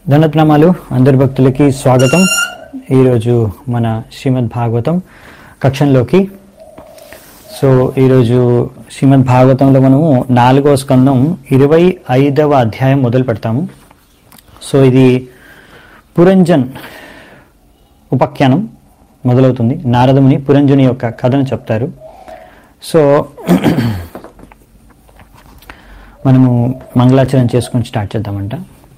ధనత్నామాలు అందరి భక్తులకి స్వాగతం ఈరోజు మన శ్రీమద్ భాగవతం కక్షంలోకి సో ఈరోజు శ్రీమద్ భాగవతంలో మనము నాలుగవ స్కందం ఇరవై ఐదవ అధ్యాయం మొదలు పెడతాము సో ఇది పురంజన్ ఉపాఖ్యానం మొదలవుతుంది నారదముని పురంజుని యొక్క కథను చెప్తారు సో మనము మంగళాచరణ చేసుకొని స్టార్ట్ చేద్దామంట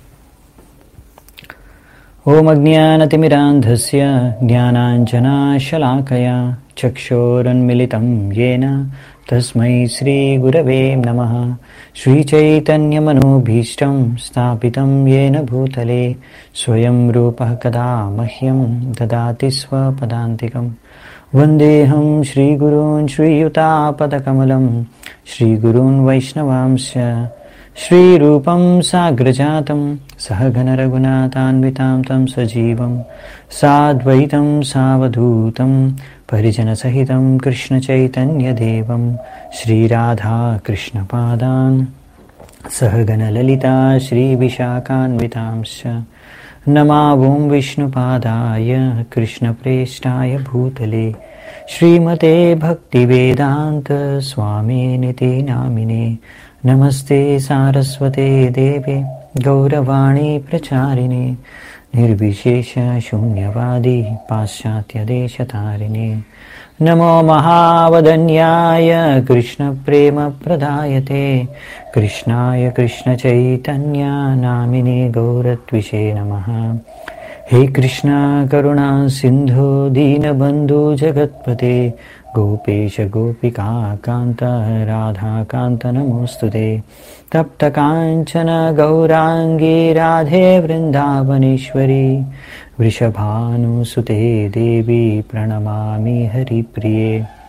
ఓమజ్ఞానతిమిరాంధస్య జ్ఞానాంజనాశలాకయా చక్షోరన్మిళితం येन తస్మై శ్రీగురవే నమः శ్రీచైతన్యమనోభీష్టం స్థాపితం येन భూతలే స్వయం రూపः కదా మహ్యం దదాతి స్వపదాంతికం వందేహం శ్రీగురూన్ శ్రీయుతాపదకమలం శ్రీగురూన్ వైష్ణవాంశ श्रीरूपं साग्रजातं सहघनरघुनाथान्वितां तं सजीवं साद्वैतं सावधूतं परिजनसहितं कृष्णचैतन्यदेवं श्रीराधाकृष्णपादान् सहगणललिता श्रीविशाखान्वितांश्च नमावों विष्णुपादाय कृष्णप्रेष्ठाय भूतले श्रीमते भक्तिवेदान्त स्वामिनिति नामिने नमस्ते सारस्वते देवे गौरवाणी प्रचारिणे निर्विशेषशून्यवादी पाश्चात्यदेशतारिणे नमो महावदन्याय कृष्णप्रेमप्रदायते कृष्णाय कृष्णचैतन्या नामिने गौरत्विषे नमः हे कृष्णा करुणा सिन्धु दीनबन्धु जगत्पते गोपेश गोपिका कान्त राधाकान्त नमोऽस्तु ते तप्तकाञ्चन गौराङ्गी राधे वृन्दावनेश्वरी वृषभानुसुते देवी प्रणमामि हरिप्रिये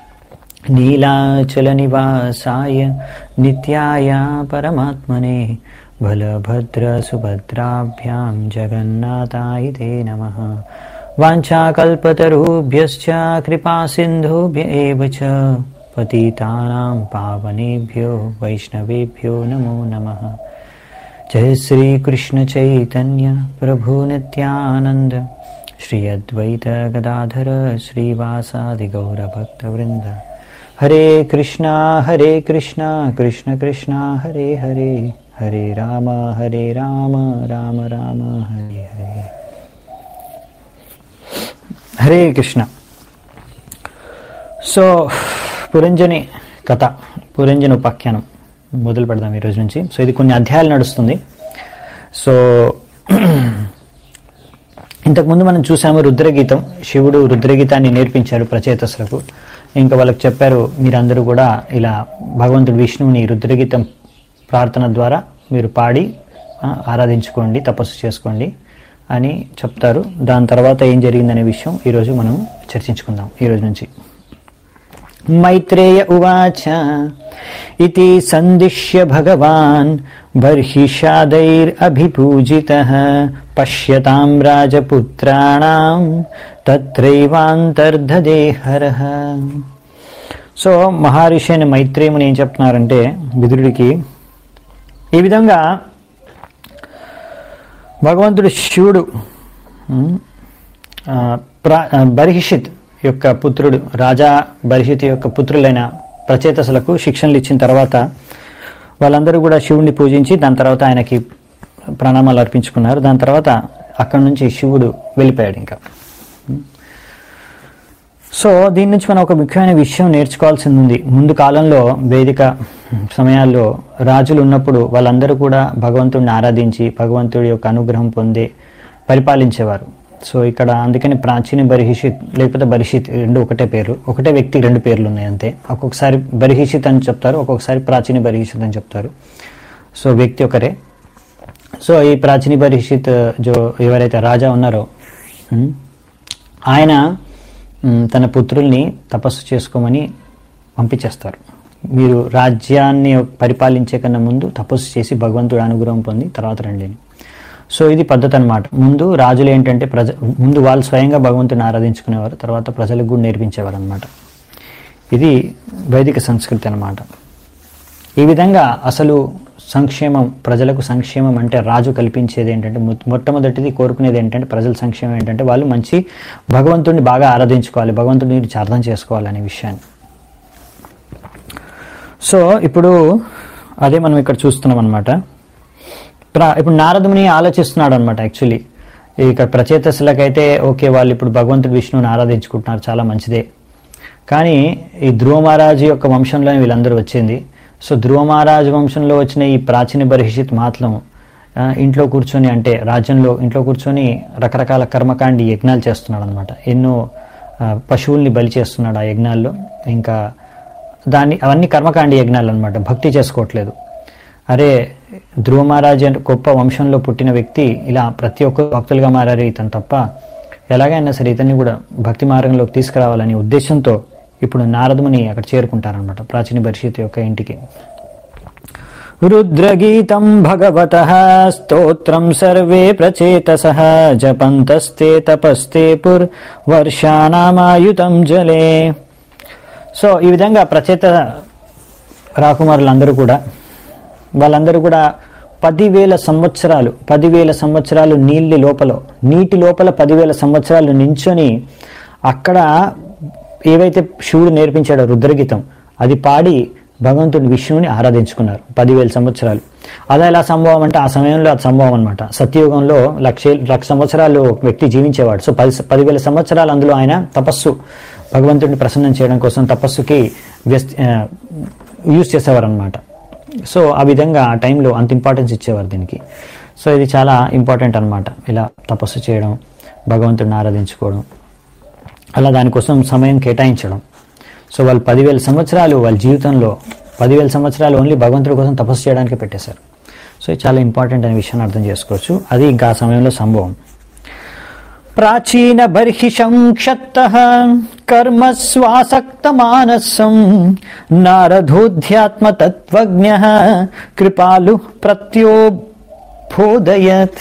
नीलाचलनिवासाय नित्याय परमात्मने बलभद्रसुभद्राभ्यां जगन्नाथाय ते नमः वाञ्छाकल्पतरुभ्यश्च कृपासिन्धुभ्य एव च पतितानां पावनेभ्यो वैष्णवेभ्यो नमो नमः जय श्रीकृष्णचैतन्य प्रभुनित्यानन्द श्री अद्वैत गदाधर श्रीवासादिगौरभक्तवृन्द हरे कृष्णा हरे कृष्णा कृष्ण कृष्णा हरे हरे हरे राम हरे राम राम राम हरे हरे హరే కృష్ణ సో పురంజని కథ పురంజని ఉపాఖ్యానం మొదలు పెడదాం ఈరోజు నుంచి సో ఇది కొన్ని అధ్యాయాలు నడుస్తుంది సో ఇంతకుముందు మనం చూసాము రుద్రగీతం శివుడు రుద్రగీతాన్ని నేర్పించారు ప్రచేతసులకు ఇంకా వాళ్ళకి చెప్పారు మీరందరూ కూడా ఇలా భగవంతుడు విష్ణువుని రుద్రగీతం ప్రార్థన ద్వారా మీరు పాడి ఆ, ఆరాధించుకోండి తపస్సు చేసుకోండి అని చెప్తారు దాని తర్వాత ఏం జరిగిందనే విషయం ఈరోజు మనం చర్చించుకుందాం ఈరోజు నుంచి మైత్రేయ ఉవాచ ఇది సందిశ్య భగవాన్ బర్హిషాదైరభిపూజిత పశ్యతాం రాజపుత్రాణం తత్రైవాంతర్ధదే హరః సో మహర్షి అయిన మైత్రేయుని ఏం చెప్తున్నారంటే విదురుడికి ఈ విధంగా భగవంతుడు శివుడు ఉమ్, ఆ, ప్ర- ఆ, బర్హిషిత్ యొక్క పుత్రుడు రాజా బర్హిత్ యొక్క పుత్రులైన ప్రచేతసులకు శిక్షణలు ఇచ్చిన తర్వాత వాళ్ళందరూ కూడా శివుణ్ణి పూజించి దాని తర్వాత ఆయనకి ప్రణామాలు అర్పించుకున్నారు దాని తర్వాత అక్కడి నుంచి శివుడు వెళ్ళిపోయాడు ఇంకా సో దీని నుంచి మనం ఒక ముఖ్యమైన విషయం నేర్చుకోవాల్సింది ఉంది ముందు కాలంలో వేదిక సమయాల్లో రాజులు ఉన్నప్పుడు వాళ్ళందరూ కూడా భగవంతుడిని ఆరాధించి భగవంతుడి యొక్క అనుగ్రహం పొంది పరిపాలించేవారు సో ఇక్కడ అందుకని ప్రాచీన బర్హిషిత్ లేకపోతే బర్హిషిత్ రెండు ఒకటే పేరు ఒకటే వ్యక్తి రెండు పేర్లు ఉన్నాయి అంతే ఒక్కొక్కసారి బర్హిషిత్ అని చెప్తారు ఒక్కొక్కసారి ప్రాచీన బర్హిషిత్ అని చెప్తారు సో వ్యక్తి ఒకరే సో ఈ ప్రాచీన బర్హిషిత్ జో ఎవరైతే రాజా ఉన్నారో ఉమ్, ఆయన మ్, తన పుత్రుల్ని తపస్సు చేసుకోమని పంపించేస్తారు మీరు రాజ్యాన్ని పరిపాలించే కన్నా ముందు తపస్సు చేసి భగవంతుడు అనుగ్రహం పొంది తర్వాత రండి అని. సో ఇది పద్ధతి అనమాట ముందు రాజులు ఏంటంటే ప్రజ ముందు వాళ్ళు స్వయంగా భగవంతుని ఆరాధించుకునేవారు తర్వాత ప్రజలకు కూడా నేర్పించేవారు అనమాట ఇది వైదిక సంస్కృతి అనమాట ఈ విధంగా అసలు సంక్షేమం ప్రజలకు సంక్షేమం అంటే రాజు కల్పించేది ఏంటంటే మొ- మొట్టమొదటిది కోరుకునేది ఏంటంటే ప్రజల సంక్షేమం ఏంటంటే వాళ్ళు మంచి భగవంతుడిని బాగా ఆరాధించుకోవాలి భగవంతుడిని గురించి అర్థం చేసుకోవాలి అనే విషయాన్ని సో ఇప్పుడు అదే మనం ఇక్కడ చూస్తున్నాం అనమాట ఇప్పుడు నారదుని ఆలోచిస్తున్నాడు అనమాట యాక్చువల్లీ ఇక ప్రచేతసులకైతే ఓకే వాళ్ళు ఇప్పుడు భగవంతుడు విష్ణువుని ఆరాధించుకుంటున్నారు చాలా మంచిదే కానీ ఈ ధ్రువ మహారాజు యొక్క వంశంలోనే వీళ్ళందరూ వచ్చింది సో ధ్రువ మహారాజు వంశంలో వచ్చిన ఈ ప్రాచీన బర్హిషిత్ మాత్రం ఆ, ఇంట్లో కూర్చొని అంటే రాజ్యంలో ఇంట్లో కూర్చొని రకరకాల కర్మకాండి యజ్ఞాలు చేస్తున్నాడు అనమాట ఎన్నో ఆ, పశువుల్ని బలి చేస్తున్నాడు ఆ యజ్ఞాల్లో ఇంకా దాన్ని అవన్నీ కర్మకాండి యజ్ఞాలు అనమాట భక్తి చేసుకోవట్లేదు అరే ధ్రువ మహారాజు అంటే గొప్ప వంశంలో పుట్టిన వ్యక్తి ఇలా ప్రతి ఒక్కరు భక్తులుగా మారారు ఇతను తప్ప ఎలాగైనా సరే ఇతన్ని కూడా భక్తి మార్గంలోకి తీసుకురావాలనే ఉద్దేశంతో ఇప్పుడు నారదుని అక్కడ చేరుకుంటారనమాట ప్రాచీన పరిషత్ యొక్క ఇంటికి రుద్రగీతం భగవత స్తోత్రం సర్వే ప్రచేతస జపంతస్తే తపస్తే పుర్ వర్షానామాయుతం జలే సో ఈ విధంగా ప్రచేత రాకుమారులందరూ కూడా వాళ్ళందరూ కూడా పదివేల సంవత్సరాలు పదివేల సంవత్సరాలు నీళ్ళి లోపల నీటి లోపల పదివేల సంవత్సరాలు నించొని అక్కడ ఏవైతే శివుడు నేర్పించాడో రుద్రగీతం అది పాడి భగవంతుని విష్ణువుని ఆరాధించుకున్నారు పదివేల సంవత్సరాలు అదే ఎలా సంభవం అంటే ఆ సమయంలో అది సంభవం అనమాట సత్యయుగంలో లక్ష లక్ష సంవత్సరాలు ఒక వ్యక్తి జీవించేవాడు సో పది పదివేల సంవత్సరాలు అందులో ఆయన తపస్సు భగవంతుడిని ప్రసన్నం చేయడం కోసం తపస్సుకి వ్యస్ యూజ్ చేసేవారు అనమాట సో ఆ విధంగా ఆ టైంలో అంత ఇంపార్టెన్స్ ఇచ్చేవారు దీనికి సో ఇది చాలా ఇంపార్టెంట్ అన్నమాట ఇలా తపస్సు చేయడం భగవంతుడిని ఆరాధించుకోవడం అలా దానికోసం సమయం కేటాయించడం సో వాళ్ళు పదివేల సంవత్సరాలు వాళ్ళ జీవితంలో పదివేల సంవత్సరాలు ఓన్లీ భగవంతుడి కోసం తపస్సు చేయడానికి పెట్టేశారు సో ఇది చాలా ఇంపార్టెంట్ అనే విషయాన్ని అర్థం చేసుకోవచ్చు అది ఇంకా ఆ సమయంలో సంభవం ప్రాచీన బర్హిషం క్షత్త కర్మ స్వాసక్త మానసం నారథోధ్యాత్మ తత్వజ్ఞ కృపాలు ప్రత్యోబోధయత్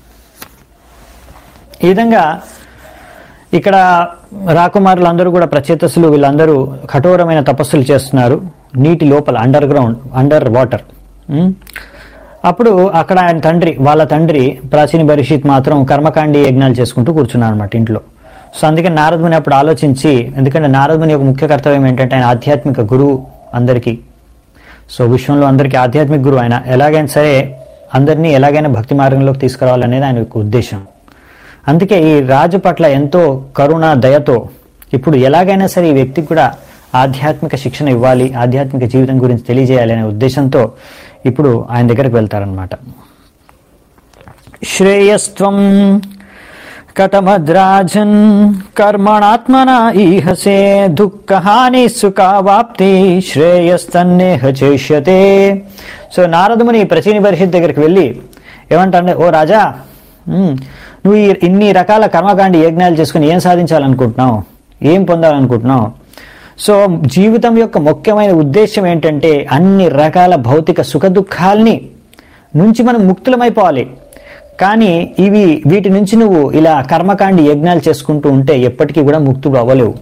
ఈ విధంగా ఇక్కడ రాకుమారులు అందరూ కూడా ప్రచేతసులు వీళ్ళందరూ కఠోరమైన తపస్సులు చేస్తున్నారు నీటి లోపల underground underwater um. అప్పుడు అక్కడ ఆయన తండ్రి వాళ్ళ తండ్రి ప్రాచీన బరిషిత్ మాత్రం కర్మకాండి యజ్ఞాలు చేసుకుంటూ కూర్చున్నారు అనమాట ఇంట్లో సో అందుకే నారదుని అప్పుడు ఆలోచించి ఎందుకంటే నారదుని యొక్క ముఖ్య కర్తవ్యం ఏంటంటే ఆయన ఆధ్యాత్మిక గురువు అందరికీ సో విశ్వంలో అందరికీ ఆధ్యాత్మిక గురువు ఆయన ఎలాగైనా సరే అందరినీ ఎలాగైనా భక్తి మార్గంలోకి తీసుకురావాలనేది ఆయన యొక్క ఉద్దేశం అందుకే ఈ రాజు పట్ల ఎంతో కరుణ దయతో ఇప్పుడు ఎలాగైనా సరే ఈ వ్యక్తికి కూడా ఆధ్యాత్మిక శిక్షణ ఇవ్వాలి ఆధ్యాత్మిక జీవితం గురించి తెలియజేయాలి అనే ఉద్దేశంతో ఇప్పుడు ఆయన దగ్గరకు వెళ్తారనమాట శ్రేయస్త్వం కథమద్రాజన్ కర్మణాత్మన ఈహసే దుఃఖహాని సుఖావాప్తి శ్రేయస్తన్నేహ చేష్యతే సో నారదుముని ప్రచీన పరిషత్ దగ్గరికి వెళ్ళి ఏమంటాడు ఓ రాజా ఉమ్, నువ్వు ఈ ఇన్ని రకాల కర్మకాండి యజ్ఞాలు చేసుకుని ఏం సాధించాలనుకుంటున్నావు ఏం పొందాలనుకుంటున్నావు సో జీవితం యొక్క ముఖ్యమైన ఉద్దేశం ఏంటంటే అన్ని రకాల భౌతిక సుఖ దుఃఖాల్ని నుంచి మనం ముక్తులమైపోవాలి కానీ ఇవి వీటి నుంచి నువ్వు ఇలా కర్మకాండి యజ్ఞాలు చేసుకుంటూ ఉంటే ఎప్పటికీ కూడా ముక్తుడు అవ్వలేవు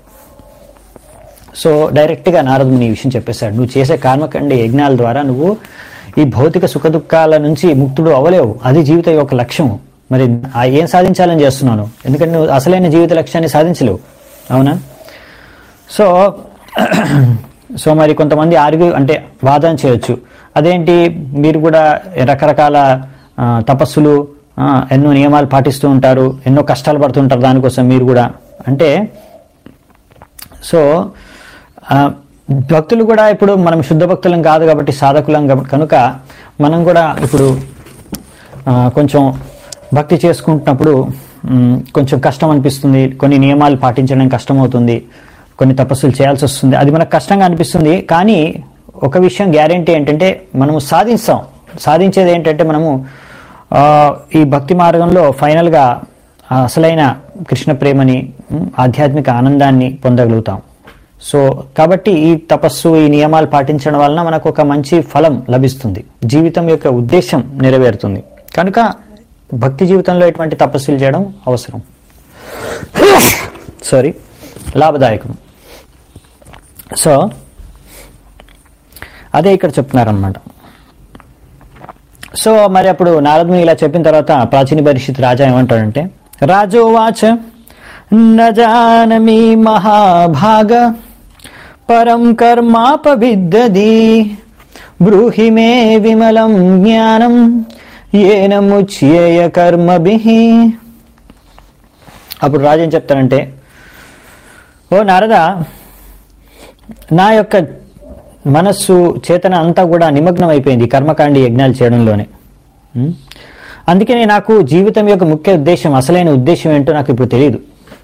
సో డైరెక్ట్గా నారదుని ఈ విషయం చెప్పేశాడు నువ్వు చేసే కర్మకాండి యజ్ఞాల ద్వారా నువ్వు ఈ భౌతిక సుఖ దుఃఖాల నుంచి ముక్తుడు అవ్వలేవు అది జీవితం యొక్క లక్ష్యం మరి ఆ ఏం సాధించాలని చేస్తున్నాను ఎందుకంటే నువ్వు అసలైన జీవిత లక్ష్యాన్ని సాధించలేవు అవునా సో సో మరి కొంతమంది ఆర్గ్యూ అంటే వాదన చేయొచ్చు అదేంటి మీరు కూడా రకరకాల ఆ, తపస్సులు ఆ, ఎన్నో నియమాలు పాటిస్తూ ఉంటారు ఎన్నో కష్టాలు పడుతుంటారు దానికోసం మీరు కూడా అంటే సో ఆ, భక్తులు కూడా ఇప్పుడు మనం శుద్ధ భక్తులం కాదు కాబట్టి సాధకులం కాబట్టి కనుక మనం కూడా ఇప్పుడు ఆ, కొంచెం భక్తి చేసుకుంటున్నప్పుడు మ్, కొంచెం కష్టం అనిపిస్తుంది కొన్ని నియమాలు పాటించడం కష్టం అవుతుంది కొన్ని తపస్సులు చేయాల్సి వస్తుంది అది మనకు కష్టంగా అనిపిస్తుంది కానీ ఒక విషయం గ్యారంటీ ఏంటంటే మనము సాధిస్తాం సాధించేది ఏంటంటే మనము ఆ, ఈ భక్తి మార్గంలో ఫైనల్గా ఆ అసలైన కృష్ణ ప్రేమని మ్, ఆధ్యాత్మిక ఆనందాన్ని పొందగలుగుతాం సో కాబట్టి ఈ తపస్సు ఈ నియమాలు పాటించడం వలన మనకు ఒక మంచి ఫలం లభిస్తుంది జీవితం యొక్క ఉద్దేశం నెరవేరుతుంది కనుక భక్తి జీవితంలో ఎటువంటి తపస్సులు చేయడం అవసరం సారీ లాభదాయకం సో అదే ఇక్కడ చెప్తున్నారనమాట సో మరి అప్పుడు నారదుని ఇలా చెప్పిన తర్వాత ప్రాచీన పరిస్థితి రాజా ఏమంటాడంటే రాజోవాచ నజానమి మహాభాగ పరం కర్మాపవిద్దది బ్రూహి మే విమలం జ్ఞానం ఏన ముచ్యేయ కర్మభిః అప్పుడు రాజు ఏం చెప్తారంటే ఓ నారద నా యొక్క మనస్సు చేతన అంతా కూడా నిమగ్నం అయిపోయింది కర్మకాండి యజ్ఞాలు చేయడంలోనే ఉం? అందుకనే నాకు జీవితం యొక్క ముఖ్య ఉద్దేశం అసలైన ఉద్దేశం ఏంటో నాకు ఇప్పుడు తెలియదు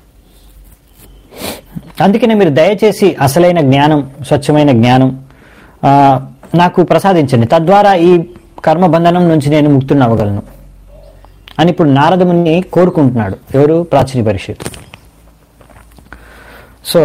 అందుకనే మీరు దయచేసి అసలైన జ్ఞానం స్వచ్ఛమైన జ్ఞానం ఆ, నాకు ప్రసాదించండి తద్వారా ఈ కర్మబంధనం నుంచి నేను ముక్తుని అవ్వగలను అని ఇప్పుడు నారదముని కోరుకుంటున్నాడు ఎవరు ప్రాచీన పరిషత్ సో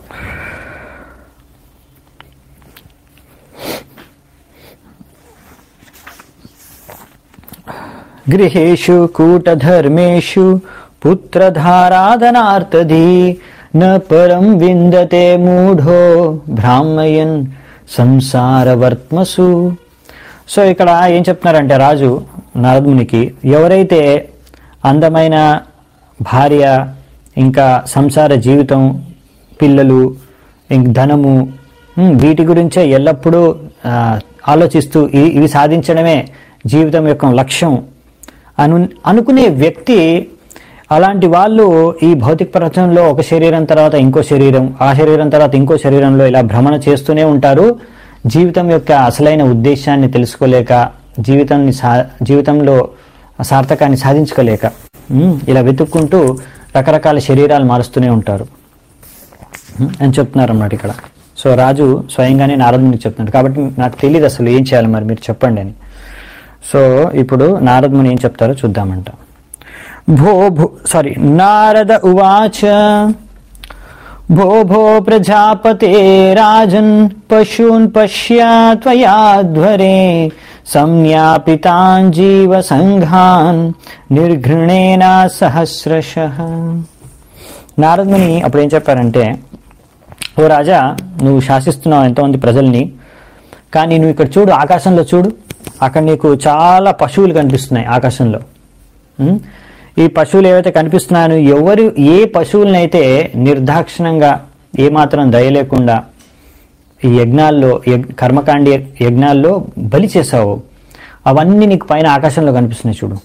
గృహేషు కూటధర్మేషు పుత్రధారాధనార్థధీ న పరం విందతే మూఢో బ్రాహ్మయన్ సంసారవర్త్మసు సో ఇక్కడ ఏం చెప్తున్నారంటే రాజు నారదునికి ఎవరైతే అందమైన భార్య ఇంకా సంసార జీవితం పిల్లలు ఇంక ధనము ఉమ్, వీటి గురించే ఎల్లప్పుడూ ఆ, ఆలోచిస్తూ ఇ- ఇవి సాధించడమే జీవితం యొక్క లక్ష్యం అను అనుకునే వ్యక్తి అలాంటి వాళ్ళు ఈ భౌతిక ప్రపంచంలో ఒక శరీరం తర్వాత ఇంకో శరీరం ఆ శరీరం తర్వాత ఇంకో శరీరంలో ఇలా భ్రమణ చేస్తూనే ఉంటారు జీవితం యొక్క అసలైన ఉద్దేశాన్ని తెలుసుకోలేక జీవితాన్ని సా జీవితంలో సార్థకాన్ని సాధించుకోలేక ఉమ్, ఇలా వెతుక్కుంటూ రకరకాల శరీరాలు మారుస్తూనే ఉంటారు ఉమ్, అని చెప్తున్నారు అన్నమాట ఇక్కడ సో రాజు స్వయంగానే నారదునికి చెప్తున్నాడు కాబట్టి నాకు తెలియదు అసలు ఏం చేయాలి మరి మీరు చెప్పండి అని సో ఇప్పుడు నారదుని ఏం చెప్తారో చూద్దామంట భో భో సారీ నారద ఉవాచ భో భో ప్రజాపతే రాజన్ పశూన్ పశ్యా త్వయాధ్వరే సంజ్ఞాపితాన్ జీవ సంఘాన్ నిర్ఘృణేన సహస్రశ నారదుని అప్పుడు ఏం చెప్పారంటే ఓ రాజా నువ్వు శాసిస్తున్నావు ఎంతోమంది ప్రజల్ని కానీ నువ్వు ఇక్కడ చూడు ఆకాశంలో చూడు అక్కడ నీకు చాలా పశువులు కనిపిస్తున్నాయి ఆకాశంలో ఉం? ఈ పశువులు ఏవైతే కనిపిస్తున్నాయో ఎవరు ఏ పశువులనైతే నిర్దాక్షిణంగా ఏమాత్రం దయ లేకుండా ఈ యజ్ఞాల్లో యగ్- కర్మకాండి యజ్ఞాల్లో బలి చేసావు అవన్నీ నీకు పైన ఆకాశంలో కనిపిస్తున్నాయి చూడు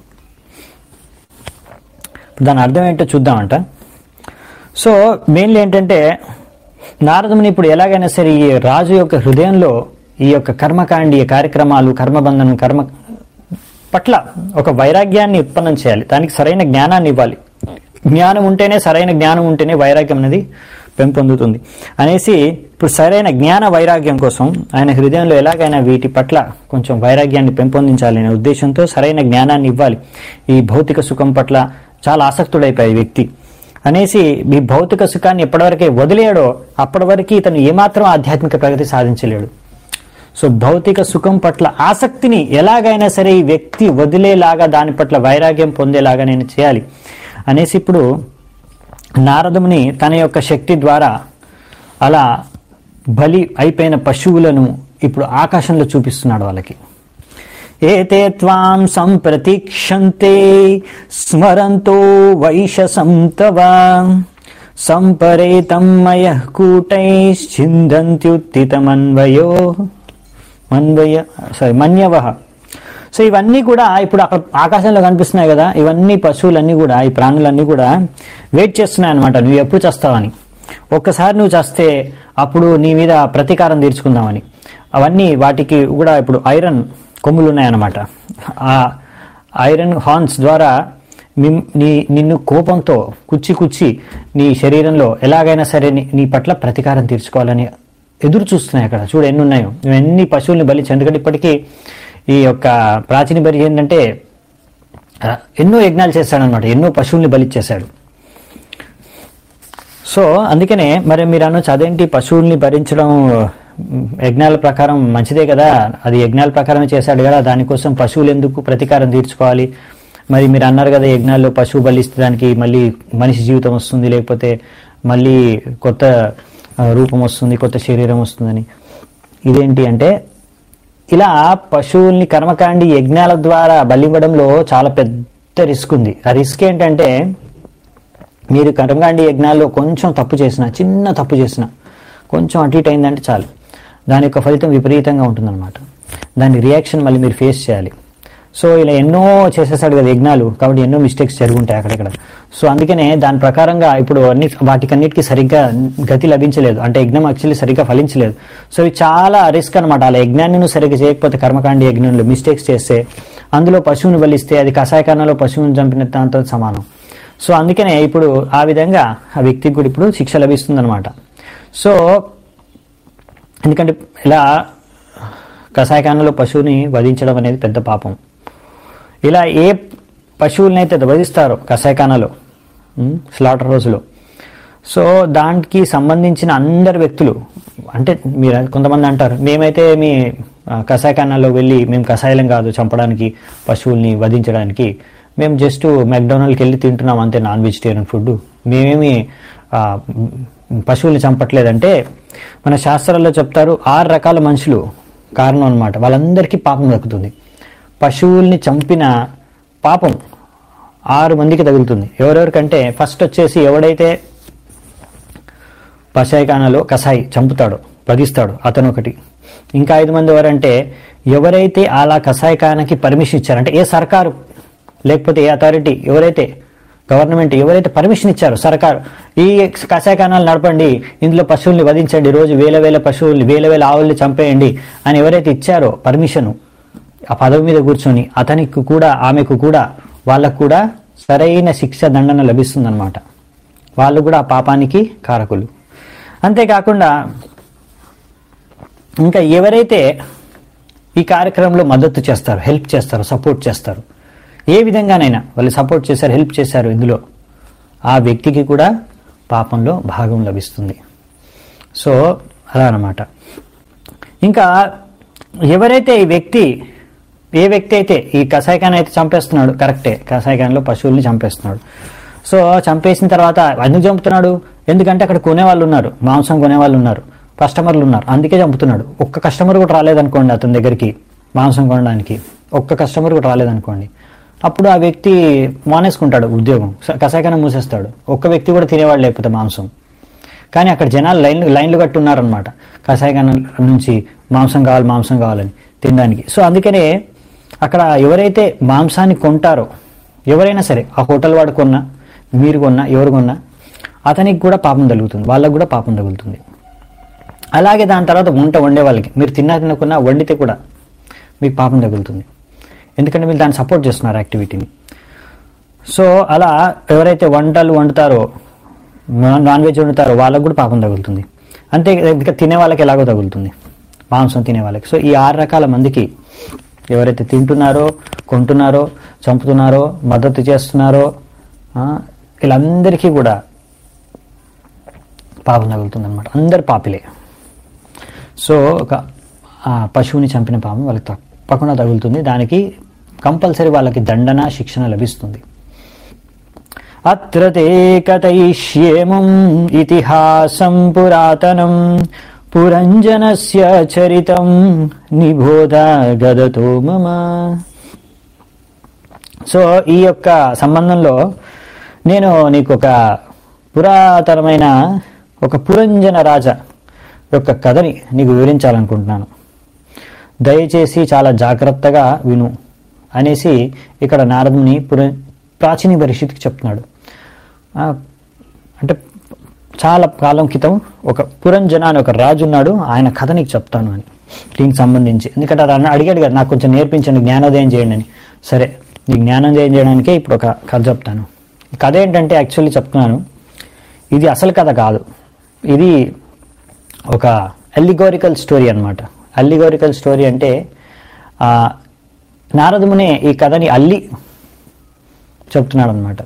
దాని అర్థం ఏంటో చూద్దామంట సో మెయిన్లీ ఏంటంటే నారదముని ఇప్పుడు ఎలాగైనా సరే ఈ రాజు యొక్క హృదయంలో ఈ యొక్క కర్మకాండీయ కార్యక్రమాలు కర్మబంధనం కర్మ పట్ల ఒక వైరాగ్యాన్ని ఉత్పన్నం చేయాలి దానికి సరైన జ్ఞానాన్ని ఇవ్వాలి జ్ఞానం ఉంటేనే సరైన జ్ఞానం ఉంటేనే వైరాగ్యం అనేది పెంపొందుతుంది అనేసి ఇప్పుడు సరైన జ్ఞాన వైరాగ్యం కోసం ఆయన హృదయంలో ఎలాగైనా వీటి పట్ల కొంచెం వైరాగ్యాన్ని పెంపొందించాలి అనే ఉద్దేశంతో సరైన జ్ఞానాన్ని ఇవ్వాలి ఈ భౌతిక సుఖం పట్ల చాలా ఆసక్తుడైపోయాయి ఈ వ్యక్తి అనేసి ఈ భౌతిక సుఖాన్ని ఎప్పటివరకే వదిలేయడో అప్పటి వరకు ఇతను ఏమాత్రం ఆధ్యాత్మిక ప్రగతి సాధించలేడు సో భౌతిక సుఖం పట్ల ఆసక్తిని ఎలాగైనా సరే ఈ వ్యక్తి వదిలేలాగా దాని పట్ల వైరాగ్యం పొందేలాగా నేను చేయాలి అనేసి ఇప్పుడు నారదుని తన యొక్క శక్తి ద్వారా అలా బలి అయిపోయిన పశువులను ఇప్పుడు ఆకాశంలో చూపిస్తున్నాడు వాళ్ళకి ఏతే త్వాం సంప్రతీక్షంతే స్మరంతో వైశసం తవ సంపరేతం మయ కూటైశ్చిందంత్యుత్తితమన్వయో మన్వయ సారీ మన్యవ సో ఇవన్నీ కూడా ఇప్పుడు అక్కడ ఆకాశంలో కనిపిస్తున్నాయి కదా ఇవన్నీ పశువులన్నీ కూడా ఈ ప్రాణులన్నీ కూడా వెయిట్ చేస్తున్నాయి అనమాట నువ్వు ఎప్పుడు చేస్తావని ఒక్కసారి నువ్వు చేస్తే అప్పుడు నీ మీద ప్రతీకారం తీర్చుకుందామని అవన్నీ వాటికి కూడా ఇప్పుడు ఐరన్ కొమ్ములు ఉన్నాయన్నమాట ఆ ఐరన్ హార్న్స్ ద్వారా మిమ్- నీ నిన్ను కోపంతో కుచ్చి కుచ్చి నీ శరీరంలో ఎలాగైనా సరే నీ- నీ పట్ల ప్రతీకారం తీర్చుకోవాలని ఎదురు చూస్తున్నాయి అక్కడ చూడు ఎన్ని ఉన్నాయో నువ్వు ఎన్ని పశువుల్ని బలిచ్చు ఎందుకంటే ఇప్పటికీ ఈ యొక్క ప్రాచీన బలి ఏంటంటే ఆ, ఎన్నో యజ్ఞాలు చేశాడనమాట ఎన్నో పశువుల్ని బలిచ్చేశాడు సో అందుకనే మరి మీరు అనొచ్చు అదేంటి పశువుల్ని భరించడం మ్, యజ్ఞాల ప్రకారం మంచిదే కదా అది యజ్ఞాల ప్రకారమే చేశాడు కదా దానికోసం పశువులు ఎందుకు ప్రతీకారం తీర్చుకోవాలి మరి మీరు అన్నారు కదా యజ్ఞాల్లో పశువు బలిస్తే దానికి మళ్ళీ మనిషి జీవితం వస్తుంది లేకపోతే మళ్ళీ కొత్త ఆ, రూపం వస్తుంది కొత్త శరీరం వస్తుందని ఇదేంటి అంటే ఇలా పశువుల్ని కర్మకాండి యజ్ఞాల ద్వారా బలివ్వడంలో చాలా పెద్ద రిస్క్ ఉంది ఆ రిస్క్ ఏంటంటే మీరు కర్మకాండి యజ్ఞాల్లో కొంచెం తప్పు చేసిన చిన్న తప్పు చేసిన కొంచెం అటు ఇటు అయిందంటే చాలు దాని యొక్క ఫలితం విపరీతంగా ఉంటుందన్నమాట దాని రియాక్షన్ మళ్ళీ మీరు ఫేస్ చేయాలి సో ఇలా ఎన్నో చేసేసాడు కదా యజ్ఞాలు కాబట్టి ఎన్నో మిస్టేక్స్ జరుగుంటాయి అక్కడక్కడ సో అందుకనే దాని ప్రకారంగా ఇప్పుడు అన్ని వాటికన్నిటికీ సరిగ్గా గతి లభించలేదు అంటే యజ్ఞం యాక్చువల్లీ సరిగ్గా ఫలించలేదు సో ఇది చాలా రిస్క్ అనమాట అలా యజ్ఞాన్ని నువ్వు సరిగ్గా చేయకపోతే కర్మకాండి యజ్ఞంలో మిస్టేక్స్ చేస్తే అందులో పశువుని బలిస్తే అది కషాయకారణలో పశువుని చంపిన దాంతో సమానం సో అందుకనే ఇప్పుడు ఆ విధంగా ఆ వ్యక్తికి కూడా ఇప్పుడు శిక్ష లభిస్తుంది సో ఎందుకంటే ఇలా కషాయకారణలో పశువుని వధించడం అనేది పెద్ద పాపం ఇలా ఏ పశువులనైతే వధిస్తారో కషాయకానలో స్లాటర్ రోజులో సో దానికి సంబంధించిన అందరు వ్యక్తులు అంటే మీరు కొంతమంది అంటారు మేమైతే మీ ఆ, కషాయఖానాల్లో వెళ్ళి మేము కషాయాలం కాదు చంపడానికి పశువుల్ని వధించడానికి మేము జస్ట్ మెక్డొనాల్డ్కి వెళ్ళి తింటున్నాం అంతే నాన్ వెజిటేరియన్ ఫుడ్ మేమేమి ఆ, మ్, పశువుల్ని చంపట్లేదంటే మన శాస్త్రాల్లో చెప్తారు ఆరు రకాల మనుషులు కారణం అన్నమాట వాళ్ళందరికీ పాపం దక్కుతుంది పశువుల్ని చంపిన పాపం ఆరు మందికి తగులుతుంది ఎవరెవరికంటే ఫస్ట్ వచ్చేసి ఎవడైతే పషాయకానలో కషాయి చంపుతాడో వధిస్తాడు అతను ఒకటి ఇంకా ఐదు మంది ఎవరంటే ఎవరైతే అలా కషాయకానకి పర్మిషన్ ఇచ్చారు అంటే ఏ సర్కారు లేకపోతే ఏ అథారిటీ ఎవరైతే గవర్నమెంట్ ఎవరైతే పర్మిషన్ ఇచ్చారో సర్కారు ఈ కషాయకానాలు నడపండి ఇందులో పశువుల్ని వధించండి రోజు వేల వేల పశువుల్ని వేల వేల ఆవుల్ని చంపేయండి అని ఎవరైతే ఇచ్చారో పర్మిషను ఆ పదవి మీద కూర్చొని అతనికి కూడా ఆమెకు కూడా వాళ్ళకు కూడా సరైన శిక్ష దండన లభిస్తుందన్నమాట వాళ్ళు కూడా ఆ పాపానికి కారకులు అంతేకాకుండా ఇంకా ఎవరైతే ఈ కార్యక్రమంలో మద్దతు చేస్తారు హెల్ప్ చేస్తారు సపోర్ట్ చేస్తారు ఏ విధంగానైనా వాళ్ళు సపోర్ట్ చేశారు హెల్ప్ చేశారు ఇందులో ఆ వ్యక్తికి కూడా పాపంలో భాగం లభిస్తుంది సో అలా అన్నమాట ఇంకా ఎవరైతే ఈ వ్యక్తి ఏ వ్యక్తి అయితే ఈ కషాయకాన్ని అయితే చంపేస్తున్నాడు కరెక్టే కషాయకాన్లో పశువుల్ని చంపేస్తున్నాడు సో చంపేసిన తర్వాత ఎందుకు చంపుతున్నాడు ఎందుకంటే అక్కడ కొనేవాళ్ళు ఉన్నారు మాంసం కొనేవాళ్ళు ఉన్నారు కస్టమర్లు ఉన్నారు అందుకే చంపుతున్నాడు ఒక్క కస్టమర్ కూడా రాలేదనుకోండి అతని దగ్గరికి మాంసం కొనడానికి ఒక్క కస్టమర్ కూడా రాలేదనుకోండి అప్పుడు ఆ వ్యక్తి మానేసుకుంటాడు ఉద్యోగం కషాయకాన్ని మూసేస్తాడు ఒక్క వ్యక్తి కూడా తినేవాడు లేకపోతే మాంసం కానీ అక్కడ జనాలు లైన్ లైన్లు కట్టి ఉన్నారనమాట కషాయకానం నుంచి మాంసం కావాలి మాంసం కావాలని తినడానికి సో అందుకనే అక్కడ ఎవరైతే మాంసాన్ని కొంటారో ఎవరైనా సరే ఆ హోటల్ వాడు కొన్నా మీరు కొన్నా ఎవరు కొన్నా అతనికి కూడా పాపం తగులుతుంది వాళ్ళకు కూడా పాపం తగులుతుంది అలాగే దాని తర్వాత వంట వండే వాళ్ళకి మీరు తిన్నా తినకున్నా వండితే కూడా మీకు పాపం తగులుతుంది ఎందుకంటే మీరు దాన్ని సపోర్ట్ చేస్తున్నారు యాక్టివిటీని సో అలా ఎవరైతే వంటలు వండుతారో నాన్ నాన్ వెజ్ వండుతారో వాళ్ళకు కూడా పాపం తగులుతుంది అంతే ఇంకా తినే వాళ్ళకి ఎలాగో తగులుతుంది మాంసం తినే వాళ్ళకి సో ఈ ఆరు రకాల మందికి ఎవరైతే తింటున్నారో కొంటున్నారో చంపుతున్నారో మద్దతు చేస్తున్నారో ఆ, వీళ్ళందరికీ కూడా పాపం తగులుతుంది అనమాట అందరు పాపిలే సో ఒక ఆ పశువుని చంపిన పాపం వాళ్ళకి తప్పకుండా తగులుతుంది దానికి కంపల్సరీ వాళ్ళకి దండన శిక్షణ లభిస్తుంది అత్ర తే కథయిష్యేమం ఇతిహాసం పురాతనం పురంజనస్య చరితం నిబోధ గదతో మమ సో ఈ యొక్క సంబంధంలో నేను నీకు ఒక పురాతనమైన ఒక పురంజన రాజ యొక్క కథని నీకు వివరించాలనుకుంటున్నాను దయచేసి చాలా జాగ్రత్తగా విను అనేసి ఇక్కడ నారదుని పుర ప్రాచీన పరిస్థితికి చెప్తున్నాడు ఆ, అంటే చాలా కాలం క్రితం ఒక పురంజన అని ఒక రాజు ఉన్నాడు ఆయన కథ నీకు చెప్తాను అని దీనికి సంబంధించి ఎందుకంటే అతను అడిగాడు కదా నాకు కొంచెం నేర్పించండి జ్ఞానోదయం చేయండి అని సరే నీకు జ్ఞానోదయం చేయడానికే ఇప్పుడు ఒక కథ చెప్తాను ఈ కథ ఏంటంటే యాక్చువల్లీ చెప్తున్నాను ఇది అసలు కథ కాదు ఇది ఒక అల్లిగోరికల్ స్టోరీ అన్నమాట అల్లిగోరికల్ స్టోరీ అంటే ఆ, నారదుమునే ఈ కథని అల్లి చెప్తున్నాడు అనమాట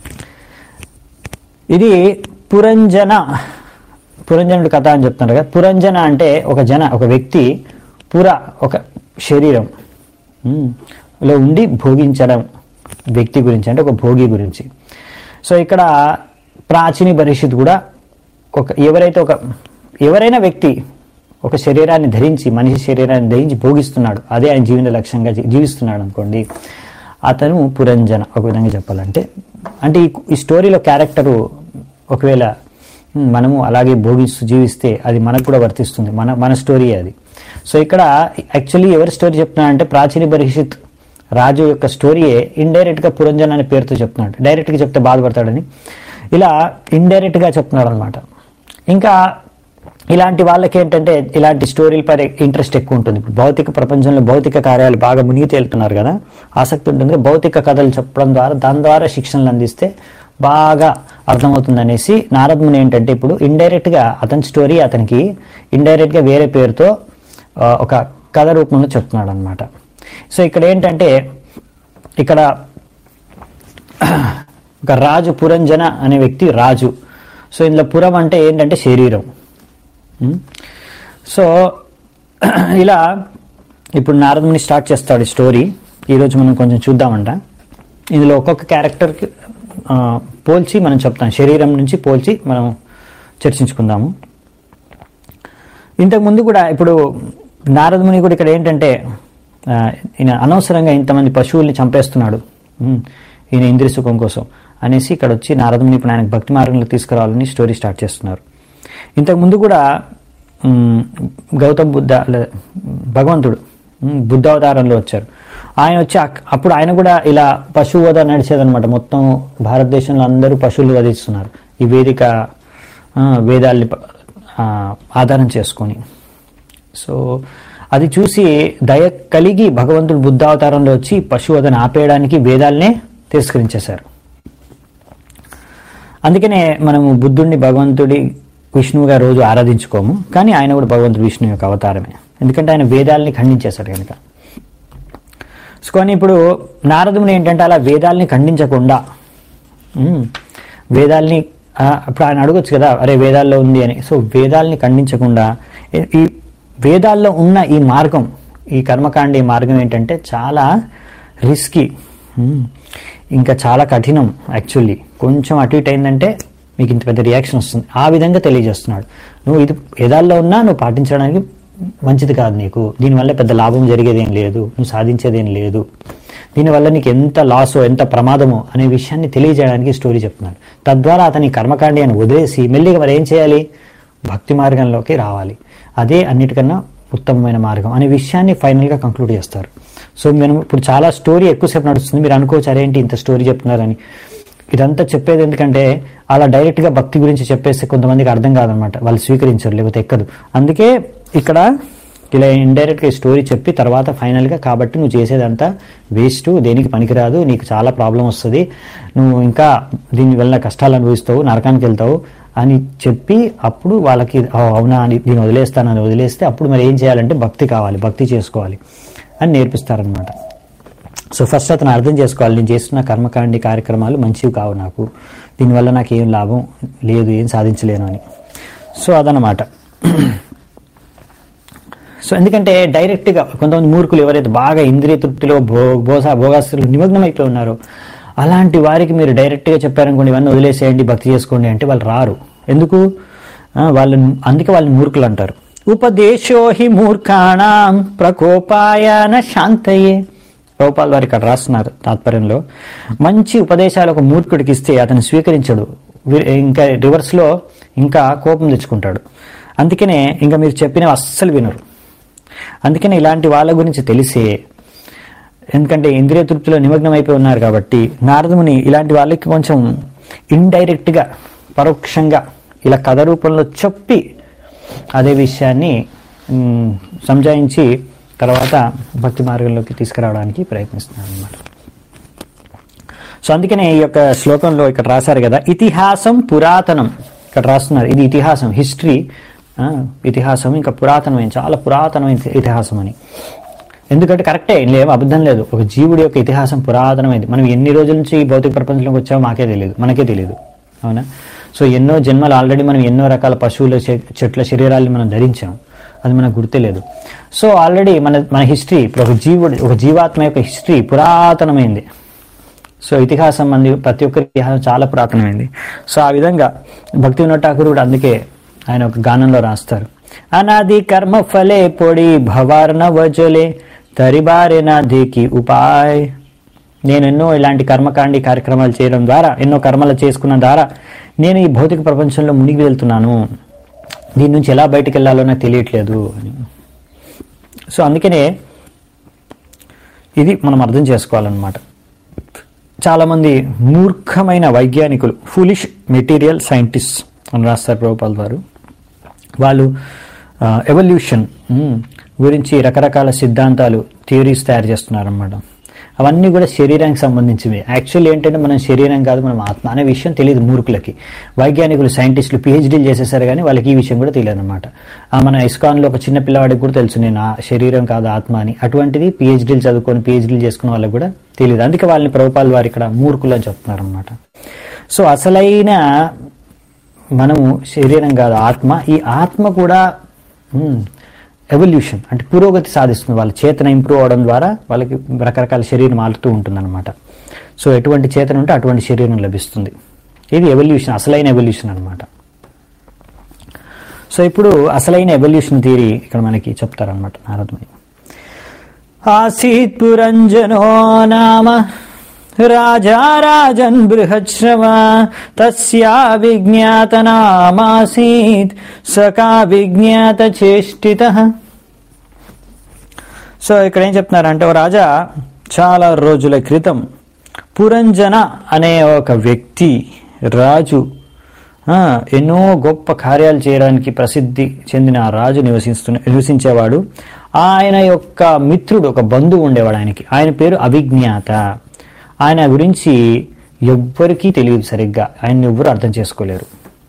ఇది పురంజన పురంజనుడి కథ అని చెప్తున్నారు కదా పురంజన అంటే ఒక జన ఒక వ్యక్తి పుర ఒక శరీరం ఉమ్, లో ఉండి భోగించడం వ్యక్తి గురించి అంటే ఒక భోగి గురించి సో ఇక్కడ ప్రాచీన పరిస్థితి కూడా ఒక ఎవరైతే ఒక ఎవరైనా వ్యక్తి ఒక శరీరాన్ని ధరించి మనిషి శరీరాన్ని ధరించి భోగిస్తున్నాడు అదే ఆయన జీవన లక్ష్యంగా జీ- జీవిస్తున్నాడు అనుకోండి అతను పురంజన ఒక విధంగా చెప్పాలంటే అంటే ఈ ఈ స్టోరీలో క్యారెక్టరు ఒకవేళ "హ్మ్, మనము అలాగే భోగిస్తూ జీవిస్తే అది మనకు కూడా వర్తిస్తుంది మన మన స్టోరీ అది సో ఇక్కడ యాక్చువల్లీ ఎవరి స్టోరీ చెప్తున్నా అంటే ప్రాచీన బరిషిత్ రాజు యొక్క స్టోరీయే ఇండైరెక్ట్ గా పురంజన్ అనే పేరుతో చెప్తున్నాడు డైరెక్ట్ గా చెప్తే బాధపడతాడని ఇలా ఇండైరెక్ట్ గా చెప్తున్నాడు అనమాట ఇంకా ఇలాంటి వాళ్ళకి ఏంటంటే ఇలాంటి స్టోరీల పై ఇంట్రెస్ట్ ఎక్కువ ఉంటుంది ఇప్పుడు భౌతిక ప్రపంచంలో భౌతిక కార్యాలు బాగా మునిగి తేలుతున్నారు కదా ఆసక్తి ఉంటుంది భౌతిక కథలు చెప్పడం ద్వారా దాని ద్వారా శిక్షణలు అందిస్తే బాగా అర్థమవుతుంది అనేసి నారదముని ఏంటంటే ఇప్పుడు ఇండైరెక్ట్ గా అతని స్టోరీ అతనికి ఇండైరెక్ట్ గా వేరే పేరుతో ఆ, ఒక కథ రూపంలో చెప్తున్నాడు అనమాట సో ఇక్కడ ఏంటంటే ఇక్కడ ఒక రాజు పురంజన అనే వ్యక్తి రాజు సో ఇందులో పురం అంటే ఏంటంటే శరీరం ఉం? సో ఇలా ఇప్పుడు నారదుని స్టార్ట్ చేస్తాడు ఈ స్టోరీ ఈరోజు మనం కొంచెం చూద్దామంట ఇందులో ఒక్కొక్క క్యారెక్టర్కి ఆ, పోల్చి మనం చెప్తాం శరీరం నుంచి పోల్చి మనం చర్చించుకుందాము ఇంతకు ముందు కూడా ఇప్పుడు నారదముని కూడా ఇక్కడ ఏంటంటే ఆ, ఈయన అనవసరంగా ఇంతమంది పశువుల్ని చంపేస్తున్నాడు ఉమ్, ఈయన ఇంద్రియ సుఖం కోసం అనేసి ఇక్కడ వచ్చి నారదముని ఇప్పుడు ఆయనకు భక్తి మార్గంలో తీసుకురావాలని స్టోరీ స్టార్ట్ చేస్తున్నారు ఇంతకు ముందు కూడా ఉమ్, గౌతమ్ బుద్ధ లే- భగవంతుడు ఉమ్, బుద్ధ అవతారంలో వచ్చారు ఆయన వచ్చి అక్- అప్పుడు ఆయన కూడా ఇలా పశువు వధ నడిచేదనమాట మొత్తం భారతదేశంలో అందరూ పశువులు వధిస్తున్నారు ఈ వేదిక ఆ, వేదాల్ని ప- ఆ, ఆధారం చేసుకొని సో అది చూసి దయ కలిగి భగవంతుడు బుద్ధ అవతారంలో వచ్చి పశువధను ఆపేయడానికి వేదాలనే తిరస్కరించేశారు అందుకనే మనము బుద్ధుడిని భగవంతుడి విష్ణువుగా రోజు ఆరాధించుకోము కానీ ఆయన కూడా భగవంతుడు విష్ణు యొక్క అవతారమే ఎందుకంటే ఆయన వేదాలని ఖండించేశాడు కనుక సో కానీ ఇప్పుడు నారదుని ఏంటంటే అలా వేదాల్ని ఖండించకుండా ఉమ్, వేదాల్ని ఆ, ఇప్పుడు ఆయన అడగొచ్చు కదా అరే వేదాల్లో ఉంది అని సో వేదాల్ని ఖండించకుండా ఈ- ఈ వేదాల్లో ఉన్న ఈ మార్గం ఈ కర్మకాండ ఈ మార్గం ఏంటంటే చాలా రిస్కీ ఉమ్, ఇంకా చాలా కఠినం యాక్చువల్లీ కొంచెం అటు ఇటు అయిందంటే మీకు ఇంత పెద్ద రియాక్షన్ వస్తుంది ఆ విధంగా తెలియజేస్తున్నాడు నువ్వు ఇది వేదాల్లో ఉన్నా నువ్వు పాటించడానికి మంచిది కాదు నీకు దీనివల్ల పెద్ద లాభం జరిగేది ఏం లేదు నువ్వు సాధించేది ఏం లేదు దీనివల్ల నీకు ఎంత లాసో ఎంత ప్రమాదమో అనే విషయాన్ని తెలియజేయడానికి స్టోరీ చెప్తున్నాడు తద్వారా అతని కర్మకాండి అని వదిలేసి మెల్లిగా మరి ఏం చేయాలి భక్తి మార్గంలోకి రావాలి అదే అన్నిటికన్నా ఉత్తమమైన మార్గం అనే విషయాన్ని ఫైనల్గా కంక్లూడ్ చేస్తారు సో మనం ఇప్పుడు చాలా స్టోరీ ఎక్కువసేపు నడుస్తుంది మీరు అనుకోవచ్చు అరేంటి ఇంత స్టోరీ చెప్తున్నారని ఇదంతా చెప్పేది ఎందుకంటే అలా డైరెక్ట్గా భక్తి గురించి చెప్పేస్తే కొంతమందికి అర్థం కాదనమాట వాళ్ళు స్వీకరించరు లేకపోతే ఎక్కదు అందుకే ఇక్కడ ఇలా ఇండైరెక్ట్గా ఈ స్టోరీ చెప్పి తర్వాత ఫైనల్గా కాబట్టి నువ్వు చేసేదంతా వేస్ట్ దేనికి పనికిరాదు నీకు చాలా ప్రాబ్లం వస్తుంది నువ్వు ఇంకా దీని వల్ల కష్టాలు అనుభవిస్తావు నరకానికి వెళ్తావు అని చెప్పి అప్పుడు వాళ్ళకి "ఓ, అవునా అని దీన్ని వదిలేస్తానని వదిలేస్తే అప్పుడు మరి ఏం చేయాలంటే భక్తి కావాలి భక్తి చేసుకోవాలి అని నేర్పిస్తారనమాట సో ఫస్ట్ అతను అర్థం చేసుకోవాలి నేను చేస్తున్న కర్మకాండి కార్యక్రమాలు మంచివి కావు నాకు దీనివల్ల నాకు ఏం లాభం లేదు ఏం సాధించలేను అని సో అదనమాట సో ఎందుకంటే డైరెక్ట్గా కొంతమంది మూర్ఖులు ఎవరైతే బాగా ఇంద్రియ తృప్తిలో భో భోసా భోగాస్తులు నిమగ్నం అయిపోయి ఉన్నారో అలాంటి వారికి మీరు డైరెక్ట్గా చెప్పారనుకోండి ఇవన్నీ వదిలేసేయండి భక్తి చేసుకోండి అంటే వాళ్ళు రారు ఎందుకు ఆ, వాళ్ళని అందుకే వాళ్ళని మూర్ఖులు అంటారు ఉపదేశో హి మూర్ఖాణం ప్రకోపాయన శాంతయే రూపాల్ వారు ఇక్కడ రాస్తున్నారు తాత్పర్యంలో మంచి ఉపదేశాలు ఒక మూర్ఖుడికి ఇస్తే అతను స్వీకరించడు వి- ఇంకా రివర్స్లో ఇంకా కోపం తెచ్చుకుంటాడు అందుకనే ఇంకా మీరు చెప్పినవి అస్సలు వినరు అందుకనే ఇలాంటి వాళ్ళ గురించి తెలిసే ఎందుకంటే ఇంద్రియ తృప్తిలో నిమగ్నం అయిపోయి ఉన్నారు కాబట్టి నారదముని ఇలాంటి వాళ్ళకి కొంచెం ఇండైరెక్ట్గా పరోక్షంగా ఇలా కథ రూపంలో చెప్పి అదే విషయాన్ని మ్, సంజాయించి తర్వాత భక్తి మార్గంలోకి తీసుకురావడానికి ప్రయత్నిస్తున్నాను అనమాట సో అందుకనే ఈ యొక్క శ్లోకంలో ఇక్కడ రాశారు కదా ఇతిహాసం పురాతనం ఇక్కడ రాస్తున్నారు ఇది ఇతిహాసం హిస్టరీ ఇతిహాసం ఇంకా పురాతనమైన చాలా పురాతనమైన ఇతిహాసం అని ఎందుకంటే కరెక్టే లేవు అబద్ధం లేదు ఒక జీవుడి యొక్క ఇతిహాసం పురాతనమైంది మనం ఎన్ని రోజుల నుంచి ఈ భౌతిక ప్రపంచంలోకి వచ్చామో మాకే తెలియదు మనకే తెలియదు అవునా సో ఎన్నో జన్మలు ఆల్రెడీ మనం ఎన్నో రకాల పశువుల చె- చెట్ల శరీరాల్ని మనం ధరించాం అది మనకు గుర్తులేదు సో ఆల్రెడీ మన మన హిస్టరీ ఇప్పుడు ఒక జీవుడు ఒక జీవాత్మ యొక్క హిస్టరీ పురాతనమైంది సో ఇతిహాసం మంది ప్రతి ఒక్కరి ఇతిహాసం చాలా పురాతనమైంది సో ఆ విధంగా భక్తి వినోద్ ఠాకూర్ కూడా అందుకే ఆయన ఒక గానంలో రాస్తారు అనాది కర్మ ఫలే పొడి భవార్ణవ జలే తరిబారే నాదికి ఉపాయ్ నేను ఎన్నో ఇలాంటి కర్మకాండి కార్యక్రమాలు చేయడం ద్వారా ఎన్నో కర్మలు చేసుకున్న ద్వారా నేను ఈ భౌతిక ప్రపంచంలో మునిగి వెళ్తున్నాను దీని నుంచి ఎలా బయటికి వెళ్ళాలో నాకు తెలియట్లేదు అని సో అందుకనే ఇది మనం అర్థం చేసుకోవాలన్నమాట చాలామంది మూర్ఖమైన వైజ్ఞానికులు ఫులిష్ మెటీరియల్ సైంటిస్ట్ అని రాస్తారు ప్రభుపాల్ వారు వాళ్ళు ఎవల్యూషన్ గురించి రకరకాల సిద్ధాంతాలు థియరీస్ తయారు చేస్తున్నారన్నమాట అవన్నీ కూడా శరీరానికి సంబంధించినవి యాక్చువల్ ఏంటంటే మనం శరీరం కాదు మనం ఆత్మ అనే విషయం తెలియదు మూర్ఖులకి వైజ్ఞానికులు సైంటిస్టులు పిహెచ్డీలు చేసేసారు కానీ వాళ్ళకి ఈ విషయం కూడా తెలియదు అనమాట మన ఇస్కాన్లో ఒక చిన్న పిల్లవాడికి కూడా తెలుసు నేను ఆ శరీరం కాదు ఆత్మ అని అటువంటిది పిహెచ్డీలు చదువుకొని పిహెచ్డీలు చేసుకున్న వాళ్ళకి కూడా తెలియదు అందుకే వాళ్ళని ప్రభుపాల్ వారు ఇక్కడ మూర్ఖులు అని చెప్తున్నారు అనమాట సో అసలైన మనము శరీరం కాదు ఆత్మ ఈ ఆత్మ కూడా ఎవల్యూషన్ అంటే పురోగతి సాధిస్తుంది వాళ్ళ చేతన ఇంప్రూవ్ అవడం ద్వారా వాళ్ళకి రకరకాల శరీరం మారుతూ ఉంటుందన్నమాట సో ఎటువంటి చేతన ఉంటే అటువంటి శరీరం లభిస్తుంది ఇది ఎవల్యూషన్ అసలైన ఎవల్యూషన్ అనమాట సో ఇప్పుడు అసలైన ఎవల్యూషన్ థియరీ ఇక్కడ మనకి చెప్తారనమాట నారదుని ఆసీత్ పురంజనో నామ రాజా రాజన్ బృహశ్రమ తస్యా విజ్ఞాతనామాసీత్ సకా విజ్ఞాత చేష్టిత సో ఇక్కడ ఏం చెప్తున్నారంటే ఓ రాజా చాలా రోజుల క్రితం పురంజన అనే ఒక వ్యక్తి రాజు ఆ, ఎన్నో గొప్ప కార్యాలు చేయడానికి ప్రసిద్ధి చెందిన ఆ రాజు నివసిస్తున్న నివసించేవాడు ఆయన యొక్క మిత్రుడు ఒక బంధువు ఉండేవాడు ఆయనకి ఆయన పేరు అవిజ్ఞాత ఆయన గురించి ఎవ్వరికీ తెలియదు సరిగ్గా ఆయన ఎవ్వరు అర్థం చేసుకోలేరు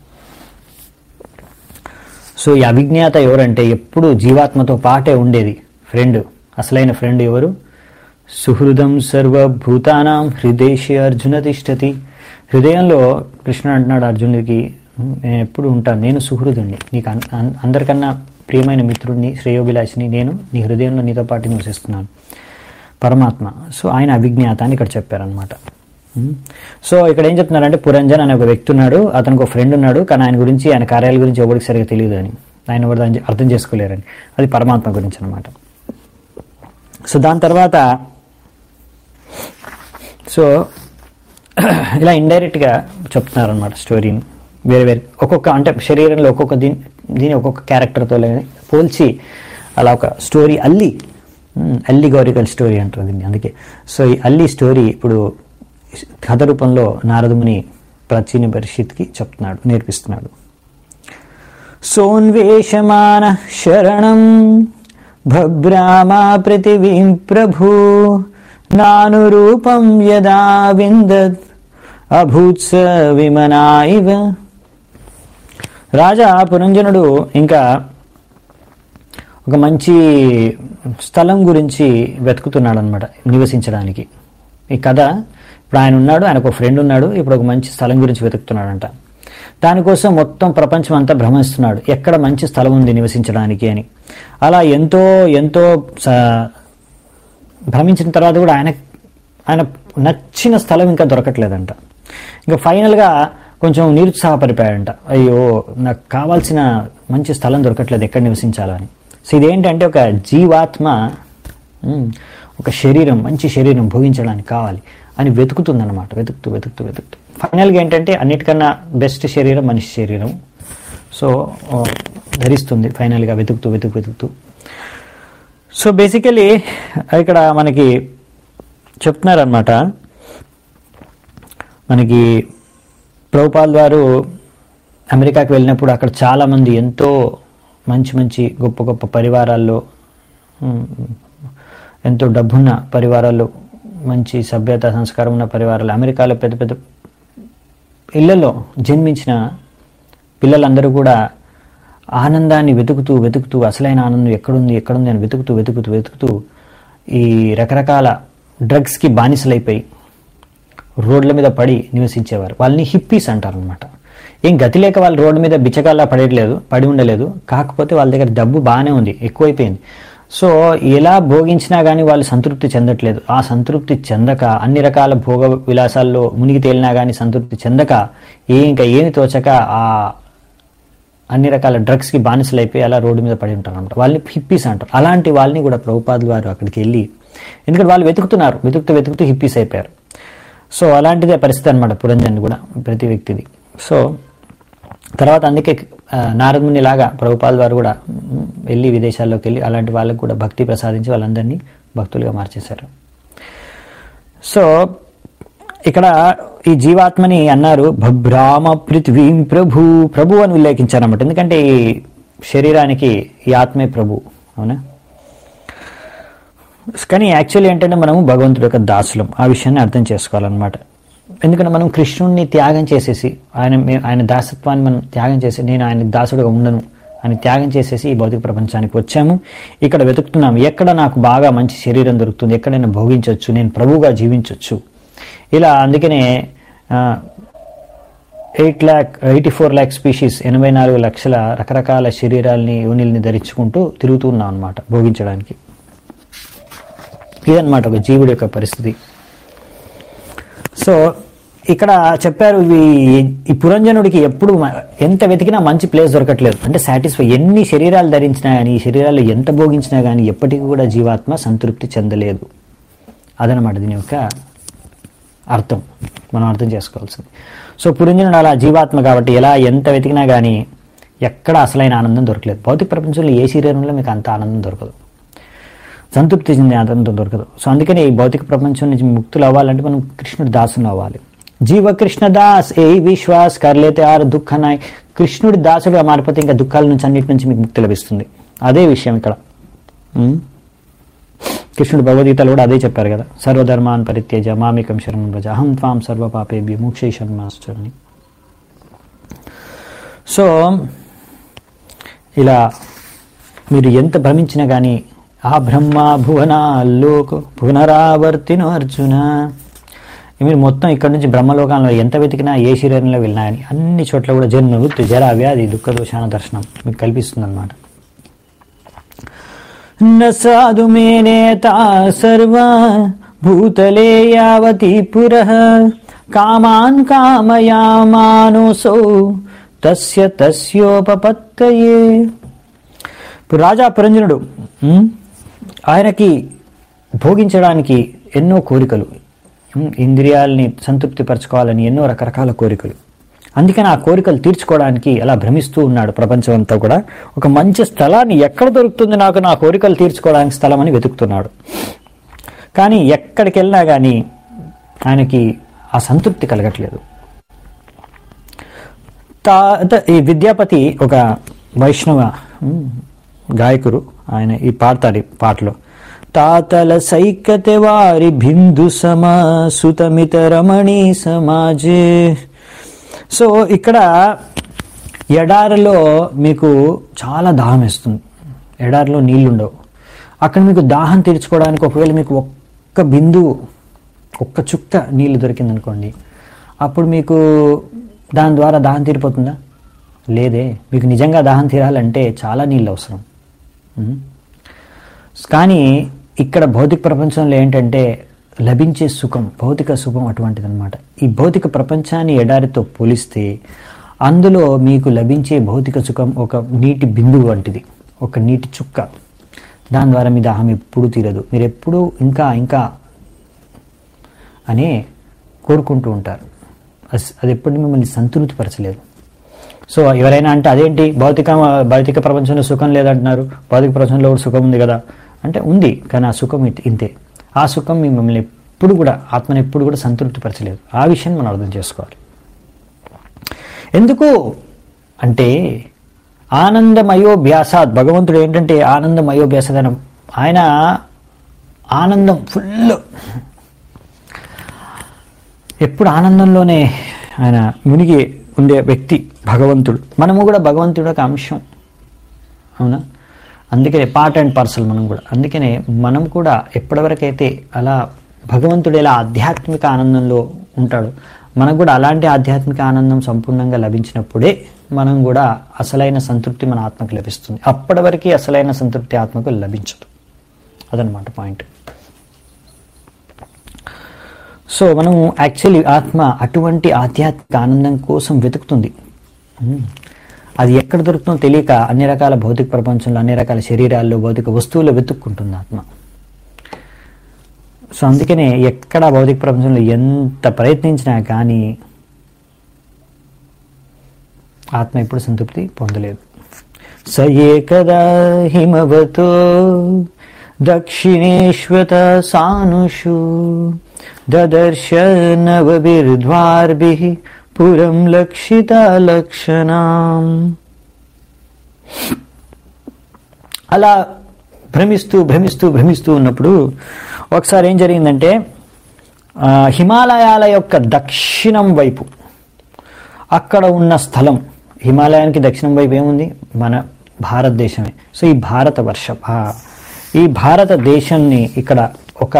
సో ఈ అవిజ్ఞాత ఎవరంటే ఎప్పుడు జీవాత్మతో పాటే ఉండేది ఫ్రెండ్ అసలైన ఫ్రెండ్ ఎవరు సుహృదం సర్వభూతానాం హృదయశే అర్జున తిష్టతి హృదయంలో కృష్ణుడు అంటున్నాడు అర్జునుడికి నేను ఎప్పుడు ఉంటాను నేను సుహృదుణ్ణి నీకు అన్- అన్- అందరికన్నా ప్రియమైన మిత్రుడిని శ్రేయోభిలాషిని నేను నీ హృదయంలో నీతో పాటు నివసిస్తున్నాను పరమాత్మ సో ఆయన అవిజ్ఞాత అని ఇక్కడ చెప్పారనమాట సో ఇక్కడ ఏం చెప్తున్నారంటే పురంజన్ అనే ఒక వ్యక్తి ఉన్నాడు అతనికి ఒక ఫ్రెండ్ ఉన్నాడు కానీ ఆయన గురించి ఆయన కార్యాల గురించి ఎవరికి సరిగా తెలియదు అని ఆయన ఎవరు దాన్ని అర్థం చేసుకోలేరని అది పరమాత్మ గురించి అనమాట సో దాని తర్వాత సో ఇలా ఇండైరెక్ట్గా చెప్తున్నారు అనమాట స్టోరీని వేరే వేరే ఒక్కొక్క అంటే శరీరంలో ఒక్కొక్క దీని దీని ఒక్కొక్క క్యారెక్టర్తో పోల్చి అలా ఒక స్టోరీ అల్లి ఉమ్, అల్లి గౌరికల్ స్టోరీ అంటారు దీన్ని అందుకే సో ఈ అల్లి స్టోరీ ఇప్పుడు కథ రూపంలో నారదుముని ప్రాచీన పరిషత్కి చెప్తున్నాడు నేర్పిస్తున్నాడు సోన్వేషమాన శరణం భభ్రామా పృథివీం ప్రభు నానురూపం యదా విందత్ అభూత్స విమనా ఇవ రాజా పురంజనుడు ఇంకా ఒక మంచి స్థలం గురించి వెతుకుతున్నాడు అనమాట నివసించడానికి ఈ కథ ఇప్పుడు ఆయన ఉన్నాడు ఆయనకు ఒక ఫ్రెండ్ ఉన్నాడు ఇప్పుడు ఒక మంచి స్థలం గురించి వెతుకుతున్నాడంట దానికోసం మొత్తం ప్రపంచం అంతా భ్రమిస్తున్నాడు ఎక్కడ మంచి స్థలం ఉంది నివసించడానికి అని అలా ఎంతో ఎంతో స- భ్రమించిన తర్వాత కూడా ఆయన ఆయన నచ్చిన స్థలం ఇంకా దొరకట్లేదంట ఇంకా ఫైనల్గా కొంచెం నిరుత్సాహపడిపోయాడంట అయ్యో నాకు కావాల్సిన మంచి స్థలం దొరకట్లేదు ఎక్కడ నివసించాలని సో ఇదేంటంటే ఒక జీవాత్మ ఉమ్, ఒక శరీరం మంచి శరీరం భోగించడానికి కావాలి అని వెతుకుతుందన్నమాట వెతుకుతూ వెతుకుతూ వెతుకుతూ ఫైనల్గా ఏంటంటే అన్నిటికన్నా బెస్ట్ శరీరం మనిషి శరీరం సో ఓ, ధరిస్తుంది ఫైనల్గా వెతుకుతూ వెతుకు వెతుకుతూ సో బేసికలీ ఇక్కడ మనకి చెప్తున్నారనమాట మనకి ప్రభుపాల్ వారు అమెరికాకి వెళ్ళినప్పుడు అక్కడ చాలామంది ఎంతో మంచి మంచి గొప్ప గొప్ప పరివారాల్లో ఉమ్, ఎంతో డబ్బున్న పరివారాల్లో మంచి సభ్యత సంస్కారం ఉన్న పరివారాలు అమెరికాలో పెద్ద పెద్ద ఇళ్లలో జన్మించిన పిల్లలందరూ కూడా ఆనందాన్ని వెతుకుతూ వెతుకుతూ అసలైన ఆనందం ఎక్కడుంది ఎక్కడుంది అని వెతుకుతూ వెతుకుతూ వెతుకుతూ ఈ రకరకాల డ్రగ్స్కి బానిసలైపోయి రోడ్ల మీద పడి నివసించేవారు వాళ్ళని హిప్పీస్ అంటారనమాట ఏం గతి లేక వాళ్ళు రోడ్డు మీద బిచ్చగాల్లా పడేయట్లేదు పడి ఉండలేదు కాకపోతే వాళ్ళ దగ్గర డబ్బు బాగానే ఉంది ఎక్కువైపోయింది సో ఎలా భోగించినా కానీ వాళ్ళు సంతృప్తి చెందట్లేదు ఆ సంతృప్తి చెందక అన్ని రకాల భోగ విలాసాల్లో మునిగి తేలినా కానీ సంతృప్తి చెందక ఏ ఇంకా ఏమి తోచక ఆ అన్ని రకాల డ్రగ్స్కి బానిసలు అయిపోయి అలా రోడ్డు మీద పడి ఉంటారు అనమాట వాళ్ళని హిప్పీస్ అంటారు అలాంటి వాళ్ళని కూడా ప్రభుపాదులు వారు అక్కడికి వెళ్ళి ఎందుకంటే వాళ్ళు వెతుకుతున్నారు వెతుకుతూ వెతుకుతూ హిప్పీస్ అయిపోయారు సో అలాంటిదే పరిస్థితి అనమాట పురంజన్ కూడా ప్రతి వ్యక్తిది సో తర్వాత అందుకే ఆ, నారదముని లాగా ప్రభుపాల్ వారు కూడా మ్, వెళ్ళి విదేశాల్లోకి వెళ్ళి అలాంటి వాళ్ళకు కూడా భక్తి ప్రసాదించి వాళ్ళందరినీ భక్తులుగా మార్చేశారు సో ఇక్కడ ఈ జీవాత్మని అన్నారు భభ్రామ పృథ్వీం ప్రభు ప్రభు అని ఉల్లేఖించారన్నమాట ఎందుకంటే ఈ శరీరానికి ఈ ఆత్మే ప్రభు అవునా కానీ యాక్చువల్లీ ఏంటంటే మనము భగవంతుడి యొక్క దాసులం ఆ విషయాన్ని అర్థం చేసుకోవాలన్నమాట ఎందుకంటే మనం కృష్ణుడిని త్యాగం చేసేసి ఆయన మే- ఆయన దాసత్వాన్ని మనం త్యాగం చేసి నేను ఆయన దాసుడుగా ఉండను అని త్యాగం చేసేసి ఈ భౌతిక ప్రపంచానికి వచ్చాము ఇక్కడ వెతుకుతున్నాము ఎక్కడ నాకు బాగా మంచి శరీరం దొరుకుతుంది ఎక్కడైనా భోగించవచ్చు నేను ప్రభువుగా జీవించవచ్చు ఇలా అందుకనే eight lakh eighty four lakh species ఎనభై నాలుగు లక్షల రకరకాల శరీరాల్ని యోనిల్ని ధరించుకుంటూ తిరుగుతూ ఉన్నాం అనమాట భోగించడానికి ఇదన్నమాట ఒక జీవుడి యొక్క పరిస్థితి సో ఇక్కడ చెప్పారు ఇవి ఈ పురంజనుడికి ఎప్పుడు మ- ఎంత వెతికినా మంచి ప్లేస్ దొరకట్లేదు అంటే సాటిస్ఫై ఎన్ని శరీరాలు ధరించినా కానీ ఈ శరీరాలు ఎంత భోగించినా కానీ ఎప్పటికీ కూడా జీవాత్మ సంతృప్తి చెందలేదు అదనమాట దీని యొక్క అర్థం మనం అర్థం చేసుకోవాల్సింది సో పురంజనుడు అలా జీవాత్మ కాబట్టి ఎలా ఎంత వెతికినా కానీ ఎక్కడ అసలైన ఆనందం దొరకలేదు భౌతిక ప్రపంచంలో ఏ శరీరంలో మీకు అంత ఆనందం దొరకదు సంతృప్తి చెందే ఆనందం దొరకదు సో అందుకని ఈ భౌతిక ప్రపంచం నుంచి ముక్తులు అవ్వాలంటే మనం కృష్ణుడి దాసులు అవ్వాలి జీవ కృష్ణ దాస్ ఏ విశ్వాస్ కర్లేతే ఆరు దుఃఖనాయ్ కృష్ణుడి దాసుడుగా మారిపోతే ఇంకా దుఃఖాల నుంచి అన్నిటి నుంచి మీకు ముక్తి లభిస్తుంది అదే విషయం ఇక్కడ ఉం? కృష్ణుడు భగవద్గీతలో కూడా అదే చెప్పారు కదా సర్వధర్మాన్ పరిత్యజ మామికం శరణం భజ అహం త్వాం సర్వపాపేభ్య మోక్షేషన్మాశ్చరణి సో ఇలా మీరు ఎంత భ్రమించినా కానీ ఆ బ్రహ్మ భువనాల్లోక పునరావర్తిను అర్జున మీరు మొత్తం ఇక్కడ నుంచి బ్రహ్మలోకంలో ఎంత వెతికినా ఏ శరీరంలో వెళ్ళినా కానీ అన్ని చోట్ల కూడా జన్మ మృత్యు జరా వ్యాధి దుఃఖ దోషాన దర్శనం మీకు కల్పిస్తుంది అనమాట न साधु मे नेता सर्वा भूतले यावती पुरः कामान् कामयामानोऽसौ తస్య తస్యోపపత్తయే ఇప్పుడు రాజా పురంజనుడు ఉమ్, ఆయనకి భోగించడానికి ఎన్నో కోరికలు ఉమ్, ఇంద్రియాలని సంతృప్తిపరచుకోవాలని ఎన్నో రకరకాల కోరికలు అందుకని ఆ కోరికలు తీర్చుకోవడానికి అలా భ్రమిస్తూ ఉన్నాడు ప్రపంచం అంతా కూడా ఒక మంచి స్థలాన్ని ఎక్కడ దొరుకుతుంది నాకు నా కోరికలు తీర్చుకోవడానికి స్థలం అని వెతుకుతున్నాడు కానీ ఎక్కడికి వెళ్ళినా కానీ ఆయనకి ఆ సంతృప్తి కలగట్లేదు తా త- ఈ విద్యాపతి ఒక వైష్ణవ ఉమ్, గాయకుడు ఆయన ఈ పాడతాడు ఈ పాటలో తాతల సైకతే వారి బిందు సమా సుతమిత రమణీ సమాజే సో ఇక్కడ ఎడారిలో మీకు చాలా దాహం వేస్తుంది ఎడారిలో నీళ్లు ఉండవు అక్కడ మీకు దాహం తీర్చుకోవడానికి ఒకవేళ మీకు ఒక్క బిందువు ఒక్క చుక్క నీళ్లు దొరికిందనుకోండి అప్పుడు మీకు దాని ద్వారా దాహం తీరిపోతుందా లేదే మీకు నిజంగా దాహం తీరాలంటే చాలా నీళ్ళు అవసరం ఉం? కానీ ఇక్కడ భౌతిక ప్రపంచంలో ఏంటంటే లభించే సుఖం భౌతిక సుఖం అటువంటిదన్నమాట ఈ భౌతిక ప్రపంచాన్ని ఎడారితో పోలిస్తే అందులో మీకు లభించే భౌతిక సుఖం ఒక నీటి బిందువు వంటిది ఒక నీటి చుక్క దాని ద్వారా మీ దాహం ఎప్పుడు తీరదు మీరు ఎప్పుడూ ఇంకా ఇంకా అనే కోరుకుంటూ ఉంటారు అస్- అది ఎప్పుడు మిమ్మల్ని సంతృప్తిపరచలేదు సో ఎవరైనా అంటే అదేంటి భౌతిక భౌతిక ప్రపంచంలో సుఖం లేదంటున్నారు భౌతిక ప్రపంచంలో కూడా సుఖం ఉంది కదా అంటే ఉంది కానీ ఆ సుఖం ఇట్- ఇంతే ఆ సుఖం మిమ్మల్ని ఎప్పుడు కూడా ఆత్మని ఎప్పుడు కూడా సంతృప్తిపరచలేదు ఆ విషయం మనం అర్థం చేసుకోవాలి ఎందుకు అంటే ఆనందమయోభ్యాసాత్ భగవంతుడు ఏంటంటే ఆనందమయోభ్యాస ఆయన ఆనందం ఫుల్ ఎప్పుడు ఆనందంలోనే ఆయన మునిగి ఉండే వ్యక్తి భగవంతుడు మనము కూడా భగవంతుడు ఒక అంశం అవునా అందుకనే పార్ట్ అండ్ పార్సల్ మనం కూడా అందుకనే మనం కూడా ఎప్పటివరకైతే అలా భగవంతుడు ఎలా ఆధ్యాత్మిక ఆనందంలో ఉంటాడో మనకు కూడా అలాంటి ఆధ్యాత్మిక ఆనందం సంపూర్ణంగా లభించినప్పుడే మనం కూడా అసలైన సంతృప్తి మన ఆత్మకు లభిస్తుంది అప్పటి వరకు అసలైన సంతృప్తి ఆత్మకు లభించదు అదనమాట పాయింట్ సో మనం యాక్చువల్లీ ఆత్మ అటువంటి ఆధ్యాత్మిక ఆనందం కోసం వెతుకుతుంది ఉమ్. అది ఎక్కడ దొరుకుతుందో తెలియక అన్ని రకాల భౌతిక ప్రపంచంలో అన్ని రకాల శరీరాల్లో భౌతిక వస్తువులు వెతుక్కుంటుంది ఆత్మ సో అందుకనే ఎక్కడ భౌతిక ప్రపంచంలో ఎంత ప్రయత్నించినా కానీ ఆత్మ ఎప్పుడు సంతృప్తి పొందలేదు స ఏకదా హిమవతో దక్షిణేశ్వత సానుషు దదర్శ నవబిర్ద్వార్భి పురం లక్షిత లక్షణం అలా భ్రమిస్తూ భ్రమిస్తూ భ్రమిస్తూ ఉన్నప్పుడు ఒకసారి ఏం జరిగిందంటే ఆ, హిమాలయాల యొక్క దక్షిణం వైపు అక్కడ ఉన్న స్థలం హిమాలయానికి దక్షిణం వైపు ఏముంది మన భారతదేశమే సో ఈ భారత వర్షం ఆ, ఈ భారతదేశాన్ని ఇక్కడ ఒక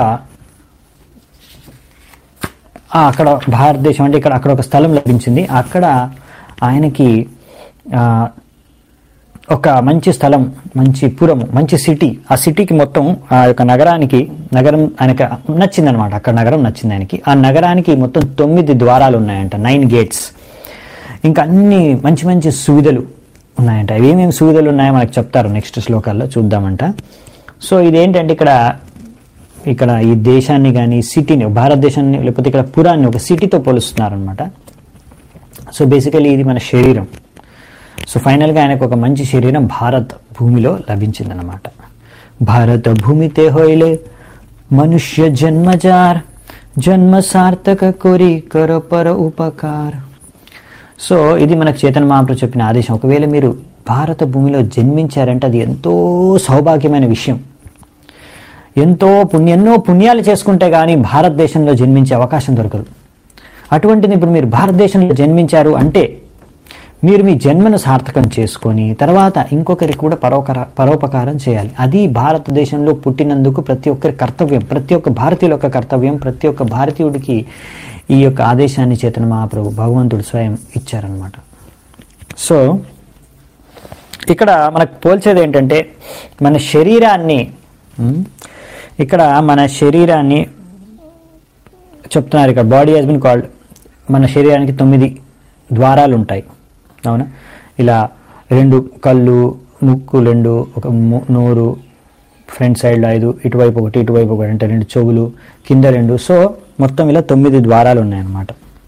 ఆ, అక్కడ భారతదేశం అంటే ఇక్కడ అక్కడ ఒక స్థలం లభించింది అక్కడ ఆయనకి ఆ, ఒక మంచి స్థలం మంచి పురం మంచి సిటీ ఆ సిటీకి మొత్తం ఆ యొక్క నగరానికి నగరం ఆయనకి నచ్చిందనమాట అక్కడ నగరం నచ్చింది ఆయనకి ఆ నగరానికి మొత్తం తొమ్మిది ద్వారాలు ఉన్నాయంట నైన్ గేట్స్ ఇంకా అన్ని మంచి మంచి సువిధలు ఉన్నాయంట అవి ఏమేమి సువిధలు ఉన్నాయో మనకు చెప్తారు నెక్స్ట్ శ్లోకాల్లో చూద్దామంట సో ఇదేంటంటే ఇక్కడ ఇక్కడ ఈ దేశాన్ని కానీ సిటీని భారతదేశాన్ని లేకపోతే ఇక్కడ పురాన్ని ఒక సిటీతో పోలుస్తున్నారు అనమాట సో బేసికలీ ఇది మన శరీరం సో ఫైనల్గా ఆయనకు ఒక మంచి శరీరం భారత్ భూమిలో లభించిందనమాట భారత భూమితే హోయిలే మనుష్య జన్మజార్ జన్మ సార్థక కొరి కర పర ఉపకార్ సో ఇది మనకు చేతన మహాప్రభు చెప్పిన ఆదేశం ఒకవేళ మీరు భారత భూమిలో జన్మించారంటే అది ఎంతో సౌభాగ్యమైన విషయం ఎంతో పుణ్య ఎన్నో పుణ్యాలు చేసుకుంటే కానీ భారతదేశంలో జన్మించే అవకాశం దొరకదు అటువంటిది ఇప్పుడు మీరు భారతదేశంలో జన్మించారు అంటే మీరు మీ జన్మను సార్థకం చేసుకొని తర్వాత ఇంకొకరికి కూడా పరోపకార పరోపకారం చేయాలి అది భారతదేశంలో పుట్టినందుకు ప్రతి ఒక్కరి కర్తవ్యం ప్రతి ఒక్క భారతీయుల యొక్క కర్తవ్యం ప్రతి ఒక్క భారతీయుడికి ఈ యొక్క ఆదేశాన్ని చేతన మహాప్రభు భగవంతుడు స్వయం ఇచ్చారనమాట సో ఇక్కడ మనకు పోల్చేది ఏంటంటే మన శరీరాన్ని ఉమ్, ఇక్కడ మన శరీరాన్ని చెప్తున్నారు ఇక్కడ బాడీ హాజ్ బిన్ కాల్డ్ మన శరీరానికి తొమ్మిది ద్వారాలు ఉంటాయి అవునా ఇలా రెండు కళ్ళు ముక్కు రెండు ఒక ము- నోరు ఫ్రంట్ సైడ్లో ఐదు ఇటువైపు ఒకటి ఇటువైపు ఒకటి అంటే రెండు చెవులు కింద రెండు సో మొత్తం ఇలా తొమ్మిది ద్వారాలు ఉన్నాయన్నమాట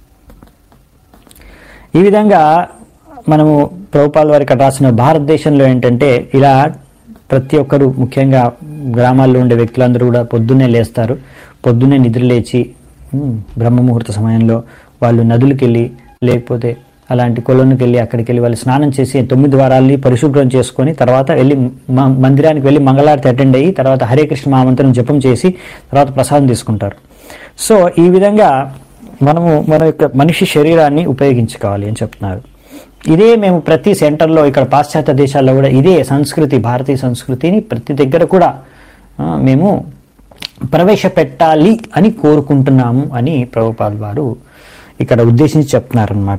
ఈ విధంగా మనము ప్రభుపాల్ వారి ఇక్కడ రాసిన భారతదేశంలో ఏంటంటే ఇలా ప్రతి ఒక్కరు ముఖ్యంగా గ్రామాల్లో ఉండే వ్యక్తులందరూ కూడా పొద్దున్నే లేస్తారు పొద్దున్నే నిద్రలేచి ఉమ్, బ్రహ్మముహూర్త సమయంలో వాళ్ళు నదులకు వెళ్ళి లేకపోతే అలాంటి కొలనుకి వెళ్ళి అక్కడికి వెళ్ళి వాళ్ళు స్నానం చేసి తొమ్మిది వారాల్ని పరిశుభ్రం చేసుకొని తర్వాత వెళ్ళి మ- మందిరానికి వెళ్ళి మంగళారతి అటెండ్ అయ్యి తర్వాత హరే కృష్ణ మహామంత్రం జపం చేసి తర్వాత ప్రసాదం తీసుకుంటారు సో ఈ విధంగా మనము మన యొక్క మనిషి శరీరాన్ని ఉపయోగించుకోవాలి అని చెప్తున్నారు ఇదే మేము ప్రతి సెంటర్లో ఇక్కడ పాశ్చాత్య దేశాల్లో కూడా ఇదే సంస్కృతి భారతీయ సంస్కృతిని ప్రతి దగ్గర కూడా ఆ, మేము ప్రవేశపెట్టాలి అని కోరుకుంటున్నాము అని ప్రభుపాల్ వారు ఇక్కడ ఉద్దేశించి చెప్తున్నారనమాట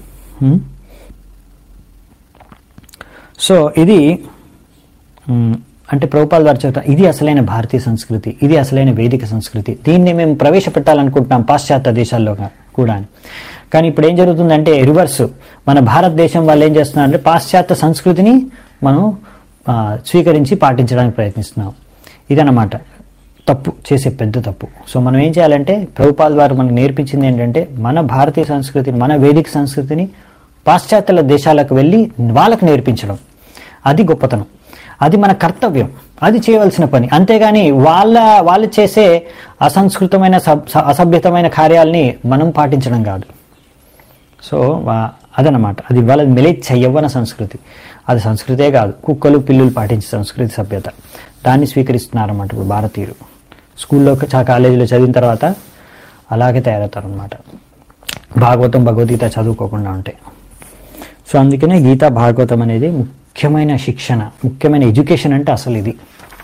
సో ఇది మ్, అంటే ప్రభుపాల్ వారు చెప్తారు ఇది అసలైన భారతీయ సంస్కృతి ఇది అసలైన వేదిక సంస్కృతి దీన్ని మేము ప్రవేశపెట్టాలనుకుంటున్నాం పాశ్చాత్య దేశాల్లో గా- కూడా అని. కానీ ఇప్పుడు ఏం జరుగుతుందంటే రివర్స్ మన భారతదేశం వాళ్ళు ఏం చేస్తున్నారంటే పాశ్చాత్య సంస్కృతిని మనం ఆ, స్వీకరించి పాటించడానికి ప్రయత్నిస్తున్నాం ఇదన్నమాట తప్పు చేసే పెద్ద తప్పు సో మనం ఏం చేయాలంటే ప్రభుపాల్ వారు మనకు నేర్పించింది ఏంటంటే మన భారతీయ సంస్కృతిని మన వేదిక సంస్కృతిని పాశ్చాత్యుల దేశాలకు వెళ్ళి వాళ్ళకు నేర్పించడం అది గొప్పతనం అది మన కర్తవ్యం అది చేయవలసిన పని అంతేగాని వాళ్ళ వాళ్ళు చేసే అసంస్కృతమైన సబ్- స- అసభ్యతమైన కార్యాలని మనం పాటించడం కాదు సో వా- అదనమాట అది వాళ్ళ మిలేచ్ఛ యవ్వన సంస్కృతి అది సంస్కృతే కాదు కుక్కలు పిల్లులు పాటించే సంస్కృతి సభ్యత దాన్ని స్వీకరిస్తున్నారన్నమాట ఇప్పుడు భారతీయులు స్కూల్లో చా కాలేజీలో చదివిన తర్వాత అలాగే తయారవుతారు అనమాట భాగవతం భగవద్గీత చదువుకోకుండా ఉంటాయి సో అందుకనే గీతా భాగవతం అనేది ముఖ్యమైన శిక్షణ ముఖ్యమైన ఎడ్యుకేషన్ అంటే అసలు ఇది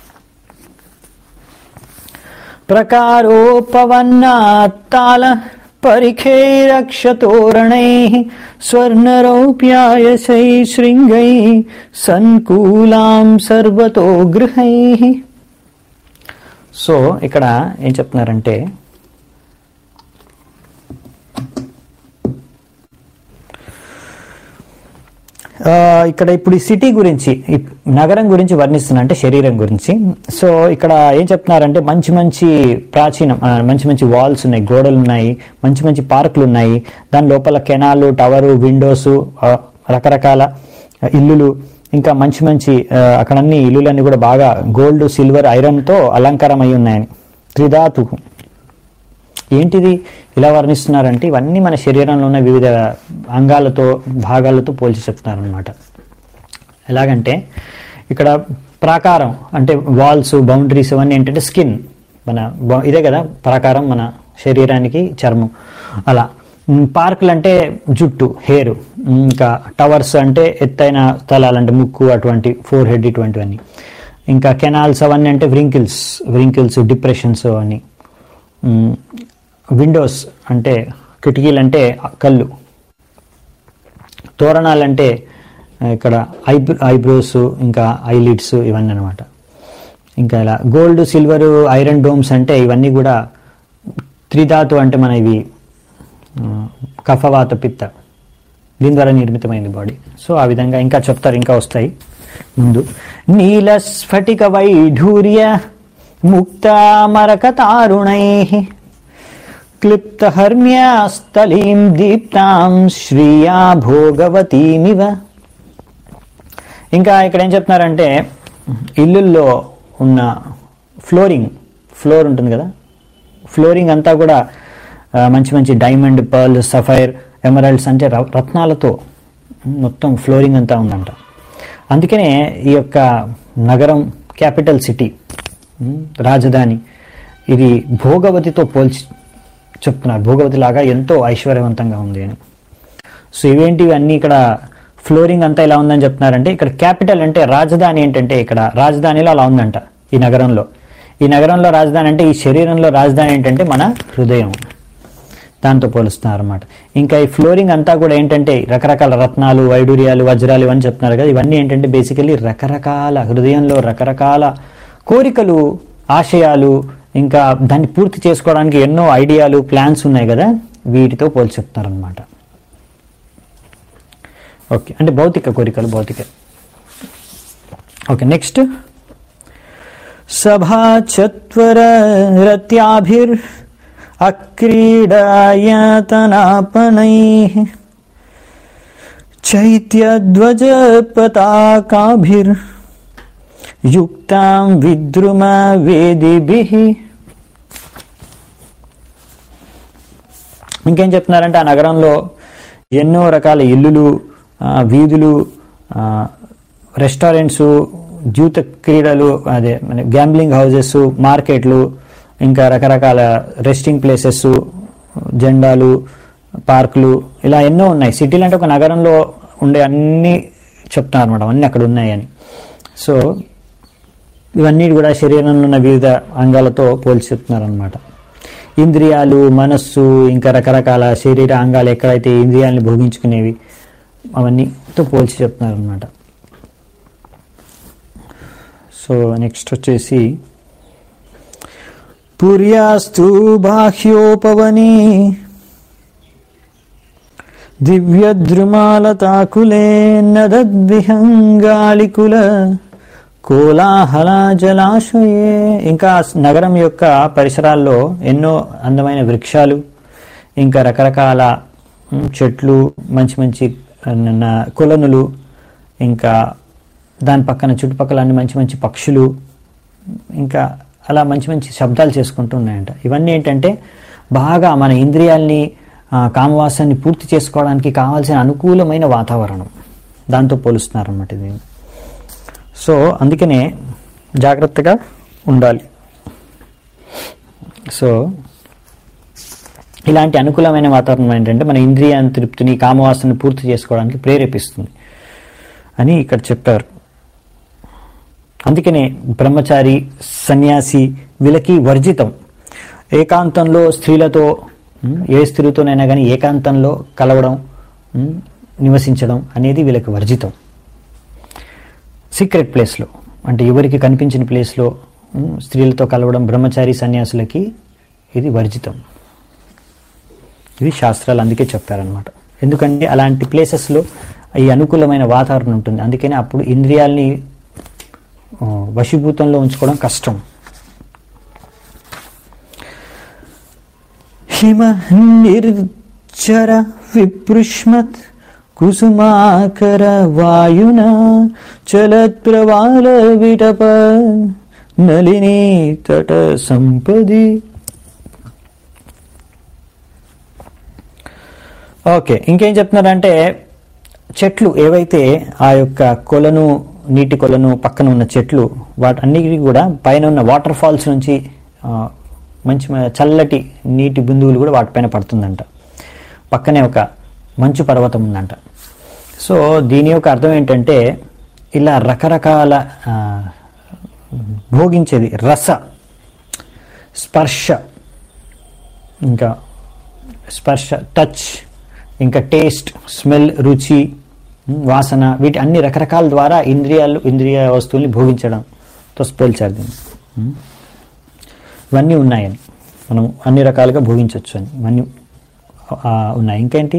ప్రకారోపవన్నాత్తాల పరిఖైరక్షతోరణై స్వర్ణరౌప్యాయసై శృంగై సన్కూలాం సర్వతో గృహై సో ఇక్కడ ఏం చెప్తున్నారంటే ఆ, ఇక్కడ ఇప్పుడు ఈ సిటీ గురించి ఈ నగరం గురించి వర్ణిస్తున్నా అంటే శరీరం గురించి సో ఇక్కడ ఏం చెప్తున్నారంటే మంచి మంచి ప్రాచీనం ఆ, మంచి మంచి వాల్స్ ఉన్నాయి గోడలు ఉన్నాయి మంచి మంచి పార్కులు ఉన్నాయి దాని లోపల కెనాలు టవరు విండోస్ రకరకాల ఇల్లులు ఇంకా మంచి మంచి ఆ, అక్కడ అన్ని ఇల్లులన్నీ కూడా బాగా గోల్డ్ సిల్వర్ ఐరన్తో అలంకారం అయి ఉన్నాయని త్రిధాతు ఏంటిది ఇలా వర్ణిస్తున్నారంటే ఇవన్నీ మన శరీరంలో ఉన్న వివిధ అంగాలతో భాగాలతో పోల్చి చెప్తున్నారనమాట ఎలాగంటే ఇక్కడ ప్రాకారం అంటే వాల్స్ బౌండరీస్ ఇవన్నీ ఏంటంటే స్కిన్ మన బౌ- ఇదే కదా ప్రాకారం మన శరీరానికి చర్మం అలా ఉమ్, పార్కులు అంటే జుట్టు హెయిర్ ఇంకా టవర్స్ అంటే ఎత్తైన స్థలాలు అంటే ముక్కు అటువంటి ఫోర్ హెడ్ ఇటువంటివన్నీ ఇంకా కెనాల్స్ అవన్నీ అంటే వ్రింకిల్స్ వ్రింకిల్స్ డిప్రెషన్స్ అవన్నీ ఉమ్, విండోస్ అంటే కిటికీలు అంటే కళ్ళు తోరణాలు అంటే ఆ, ఇక్కడ ఐబ్రో ఐబ్రోస్ ఇంకా ఐలిడ్స్ ఇవన్నీ అనమాట ఇంకా ఇలా గోల్డ్ సిల్వర్ ఐరన్ డోమ్స్ అంటే ఇవన్నీ కూడా త్రిధాతు అంటే మన ఇవి ఆ, కఫవాత పిత్త దీని ద్వారా నిర్మితమైంది బాడీ సో ఆ విధంగా ఇంకా చెప్తారు ఇంకా వస్తాయి ముందు నీల స్ఫటిక వైఢూర్య ముక్తామరక తారుణై క్లిప్తహర్మ్యాస్థలీం దీప్తాం శ్రియా భోగవతీమివ ఇంకా ఇక్కడ ఏం చెప్తున్నారంటే ఇల్లుల్లో ఉన్న ఫ్లోరింగ్ ఫ్లోర్ ఉంటుంది కదా ఫ్లోరింగ్ అంతా కూడా ఆ, మంచి మంచి డైమండ్ పర్ల్ సఫైర్ ఎమరల్డ్స్ అంటే ర- రత్నాలతో మొత్తం ఫ్లోరింగ్ అంతా ఉందంట అందుకనే ఈ యొక్క నగరం క్యాపిటల్ సిటీ ఉమ్, రాజధాని ఇది భోగవతితో పోల్చి చెప్తున్నారు భోగవతి లాగా ఎంతో ఐశ్వర్యవంతంగా ఉంది అని సో ఇవేంటివి అన్ని ఇక్కడ ఫ్లోరింగ్ అంతా ఇలా ఉందని చెప్తున్నారంటే ఇక్కడ క్యాపిటల్ అంటే రాజధాని ఏంటంటే ఇక్కడ రాజధానిలో అలా ఉందంట ఈ నగరంలో ఈ నగరంలో రాజధాని అంటే ఈ శరీరంలో రాజధాని ఏంటంటే మన హృదయం దాంతో పోలుస్తున్నారు అనమాట ఇంకా ఈ ఫ్లోరింగ్ అంతా కూడా ఏంటంటే రకరకాల రత్నాలు వైడూర్యాలు వజ్రాలు ఇవన్నీ చెప్తున్నారు కదా ఇవన్నీ ఏంటంటే బేసికలీ రకరకాల హృదయంలో రకరకాల కోరికలు ఆశయాలు ఇంకా దాన్ని పూర్తి చేసుకోవడానికి ఎన్నో ఐడియాలు ప్లాన్స్ ఉన్నాయి కదా వీటితో పోల్చి చెప్తారనమాట ఓకే అంటే భౌతిక కోరికలు భౌతిక ఓకే నెక్స్ట్ సభా చత్వర రత్యాభిర్ అక్రీడాయతనాపనై చైత్యధ్వజ పతాకాభిర్ యుక్తాం విద్రుమ వేదిభిః ఇంకేం చెప్తున్నారంటే ఆ నగరంలో ఎన్నో రకాల ఇల్లులు ఆ, వీధులు ఆ, రెస్టారెంట్స్ జూత క్రీడలు అదే మన గ్యాంబ్లింగ్ హౌజెస్ మార్కెట్లు ఇంకా రకరకాల రెస్టింగ్ ప్లేసెస్ జెండాలు పార్కులు ఇలా ఎన్నో ఉన్నాయి సిటీలు అంటే ఒక నగరంలో ఉండే అన్ని చెప్తున్నారు అనమాట అన్నీ అక్కడ ఉన్నాయని సో ఇవన్నీ కూడా శరీరంలో ఉన్న వివిధ అంగాలతో పోల్చి చెప్తున్నారు అనమాట ఇంద్రియాలు మనస్సు ఇంకా రకరకాల శరీర అంగాలు ఎక్కడైతే ఇంద్రియాలను భోగించుకునేవి అవన్నీతో పోల్చి చెప్తున్నారు అనమాట సో నెక్స్ట్ వచ్చేసి పుర్యాస్తు బాహ్యోపవని దివ్యద్రుమాలతాకులే నదద్విహంగాళికుల కోలాహల జలాశయే ఇంకా నగరం యొక్క పరిసరాల్లో ఎన్నో అందమైన వృక్షాలు ఇంకా రకరకాల మ్, చెట్లు మంచి మంచి న- కొలనులు ఇంకా దాని పక్కన చుట్టుపక్కల అన్ని మంచి మంచి పక్షులు ఇంకా అలా మంచి మంచి శబ్దాలు చేసుకుంటూ ఉన్నాయంట ఇవన్నీ ఏంటంటే బాగా మన ఇంద్రియాల్ని ఆ, కామవాసాన్ని పూర్తి చేసుకోవడానికి కావాల్సిన అనుకూలమైన వాతావరణం దాంతో పోలుస్తున్నారు అన్నమాట ఇది సో అందుకనే జాగ్రత్తగా ఉండాలి సో ఇలాంటి అనుకూలమైన వాతావరణం ఏంటంటే మన ఇంద్రియ తృప్తిని కామవాసనని పూర్తి చేసుకోవడానికి ప్రేరేపిస్తుంది అని ఇక్కడ చెప్పారు అందుకనే బ్రహ్మచారి సన్యాసి వీళ్ళకి వర్జితం ఏకాంతంలో స్త్రీలతో ఉమ్, ఏ స్త్రీతోనైనా కానీ ఏకాంతంలో కలవడం ఉమ్, నివసించడం అనేది వీళ్ళకి వర్జితం సీక్రెట్ ప్లేస్లో అంటే ఎవరికి కనిపించిన ప్లేస్లో ఉమ్, స్త్రీలతో కలవడం బ్రహ్మచారి సన్యాసులకి ఇది వర్జితం ఇది శాస్త్రాలు అందుకే చెప్తారనమాట ఎందుకంటే అలాంటి ప్లేసెస్లో ఈ అనుకూలమైన వాతావరణం ఉంటుంది అందుకని అప్పుడు ఇంద్రియాల్ని ఆ, వశీభూతంలో ఉంచుకోవడం కష్టం హిమ నిర్జర విపృష్మత్ కుసుమాకర వాయున చలత్ ప్రవాల విటప నలిని తట సంపది ఓకే ఇంకేం చెప్తున్నారంటే చెట్లు ఏవైతే ఆ యొక్క కొలను నీటి కొలను పక్కన ఉన్న చెట్లు వాటన్నిటికీ కూడా పైన ఉన్న వాటర్ ఫాల్స్ నుంచి ఆ, మంచి మ- చల్లటి నీటి బిందువులు కూడా వాటిపైన పడుతుందంట పక్కనే ఒక మంచు పర్వతం ఉందంట సో దీని యొక్క అర్థం ఏంటంటే ఇలా రకరకాల ఆ, భోగించేది రస స్పర్శ ఇంకా స్పర్శ టచ్ ఇంకా టేస్ట్ స్మెల్ రుచి ఉమ్, వాసన వీటి అన్ని రకరకాల ద్వారా ఇంద్రియాలు ఇంద్రియ వస్తువుల్ని భోగించడంతో పోల్చారు దీన్ని ఉమ్. ఇవన్నీ ఉన్నాయని మనం అన్ని రకాలుగా భోగించవచ్చు అని ఇవన్నీ ఆ, ఉన్నాయి ఇంకేంటి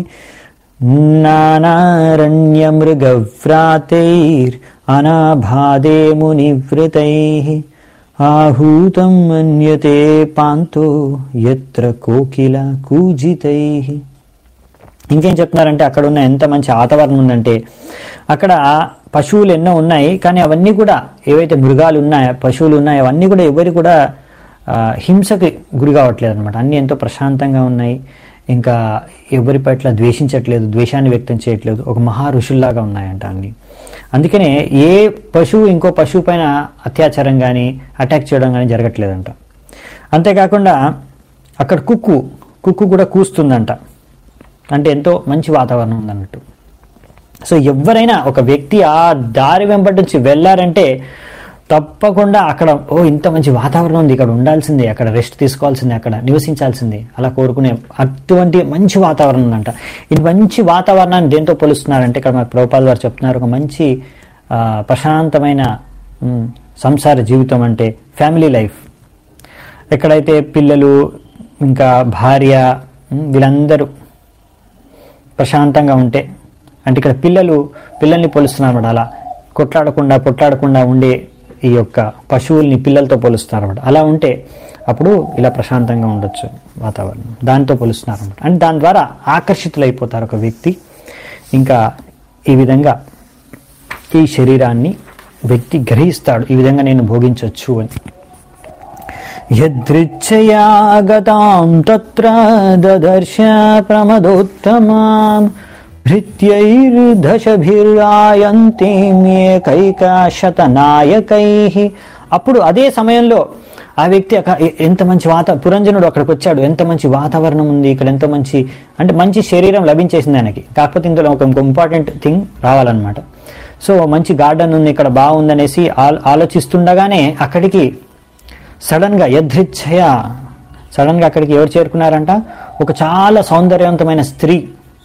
నానారణ్య మృగవ్రాతైర్ అనాభాదే మునివృతై ఆహూతం మన్యతే పాంతో ఎత్ర కోకిల కూజితై ఇంకేం చెప్తున్నారంటే అక్కడ ఉన్న ఎంత మంచి వాతావరణం ఉందంటే అక్కడ పశువులు ఎన్నో ఉన్నాయి కానీ అవన్నీ కూడా ఏవైతే మృగాలు ఉన్నాయో పశువులు ఉన్నాయో అవన్నీ కూడా ఎవరి కూడా ఆ, హింసకి గురి కావట్లేదు అనమాట అన్నీ ఎంతో ప్రశాంతంగా ఉన్నాయి ఇంకా ఎవరి పట్ల ద్వేషించట్లేదు ద్వేషాన్ని వ్యక్తం చేయట్లేదు ఒక మహా ఋషుల్లాగా ఉన్నాయంట అన్ని అందుకనే ఏ పశువు ఇంకో పశువు పైన అత్యాచారం కానీ అటాక్ చేయడం కానీ జరగట్లేదంట అంతేకాకుండా అక్కడ కుక్కు కుక్కు కూడా కూస్తుందంట అంటే ఎంతో మంచి వాతావరణం ఉందన్నట్టు సో ఎవరైనా ఒక వ్యక్తి ఆ దారి వెంబడి నుంచి వెళ్ళారంటే తప్పకుండా అక్కడ ఓ ఇంత మంచి వాతావరణం ఉంది ఇక్కడ ఉండాల్సిందే అక్కడ రెస్ట్ తీసుకోవాల్సిందే అక్కడ నివసించాల్సిందే అలా కోరుకునే అటువంటి మంచి వాతావరణం ఉందంట ఈ మంచి వాతావరణాన్ని దేంతో పోలుస్తున్నారంటే ఇక్కడ మన ప్రభుపాల్ గారు చెప్తున్నారు ఒక మంచి ఆ, ప్రశాంతమైన ఉమ్, సంసార జీవితం అంటే ఫ్యామిలీ లైఫ్ ఎక్కడైతే పిల్లలు ఇంకా భార్య ఉమ్, వీళ్ళందరూ ప్రశాంతంగా ఉంటే అంటే ఇక్కడ పిల్లలు పిల్లల్ని పోలుస్తున్నారు అన్నమాట అలా కొట్లాడకుండా పొట్లాడకుండా ఉండే ఈ యొక్క పశువుల్ని పిల్లలతో పోలుస్తున్నారు అన్నమాట అలా ఉంటే అప్పుడు ఇలా ప్రశాంతంగా ఉండొచ్చు వాతావరణం దాంతో పోలుస్తున్నారు అన్నమాట అంటే దాని ద్వారా ఆకర్షితులైపోతారు ఒక వ్యక్తి ఇంకా ఈ విధంగా ఈ శరీరాన్ని వ్యక్తి గ్రహిస్తాడు ఈ విధంగా నేను భోగించవచ్చు అని యదృచ్ఛయా గతాం తత్ర దదర్శ ప్రమదోత్తమాం భృత్యైర్దశభిరాయంతేకైకాశతనాయకై అప్పుడు అదే సమయంలో ఆ వ్యక్తి అక- ఎ- ఎంత మంచి వాత పురంజనుడు అక్కడికి వచ్చాడు ఎంత మంచి వాతావరణం ఉంది ఇక్కడ ఎంతో మంచి అంటే మంచి శరీరం లభించేసింది ఆయనకి కాకపోతే ఇందులో ఒక ఇంపార్టెంట్ థింగ్ రావాలన్నమాట సో మంచి గార్డెన్ ఉంది ఇక్కడ బాగుందనేసి ఆల్- ఆలోచిస్తుండగానే అక్కడికి సడన్ గా యదృచ్ఛయ సడన్ గా అక్కడికి ఎవరు చేరుకున్నారంట ఒక చాలా సౌందర్యవంతమైన స్త్రీ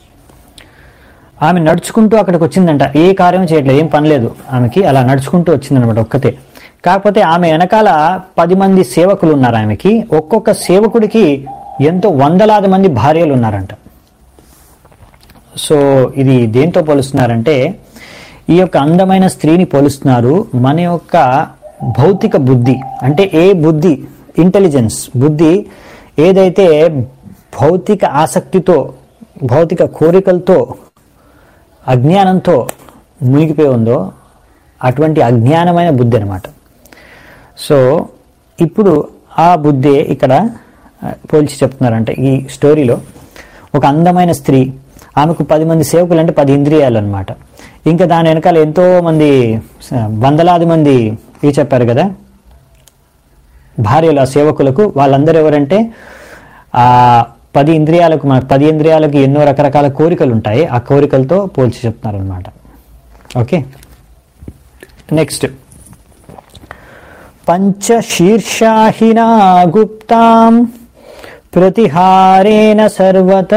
ఆమె నడుచుకుంటూ అక్కడికి వచ్చిందంట ఏ కార్యం చేయట్లేదు ఏం పనిలేదు ఆమెకి అలా నడుచుకుంటూ వచ్చిందనమాట ఒక్కతే కాకపోతే ఆమె వెనకాల పది మంది సేవకులు ఉన్నారు ఆమెకి ఒక్కొక్క సేవకుడికి ఎంతో వందలాది మంది భార్యలు ఉన్నారంట సో ఇది దేంతో పోలుస్తున్నారంటే ఈ యొక్క అందమైన స్త్రీని పోలుస్తున్నారు మన యొక్క భౌతిక బుద్ధి అంటే ఏ బుద్ధి ఇంటెలిజెన్స్ బుద్ధి ఏదైతే భౌతిక ఆసక్తితో భౌతిక కోరికలతో అజ్ఞానంతో మునిగిపోయి ఉందో అటువంటి అజ్ఞానమైన బుద్ధి అనమాట సో ఇప్పుడు ఆ బుద్ధే ఇక్కడ ఆ, పోల్చి చెప్తున్నారంటే ఈ స్టోరీలో ఒక అందమైన స్త్రీ ఆమెకు పది మంది సేవకులు అంటే పది ఇంద్రియాలు అనమాట ఇంకా దాని వెనకాల ఎంతో మంది స- వందలాది మంది ఇవి చెప్పారు కదా భార్యలు ఆ సేవకులకు వాళ్ళందరూ ఎవరంటే ఆ పది ఇంద్రియాలకు మన పది ఇంద్రియాలకు ఎన్నో రకరకాల కోరికలు ఉంటాయి ఆ కోరికలతో పోల్చి చెప్తున్నారు అనమాట ఓకే నెక్స్ట్ పంచశీర్షాహినా గుప్తాం ప్రతిహారేణ సర్వత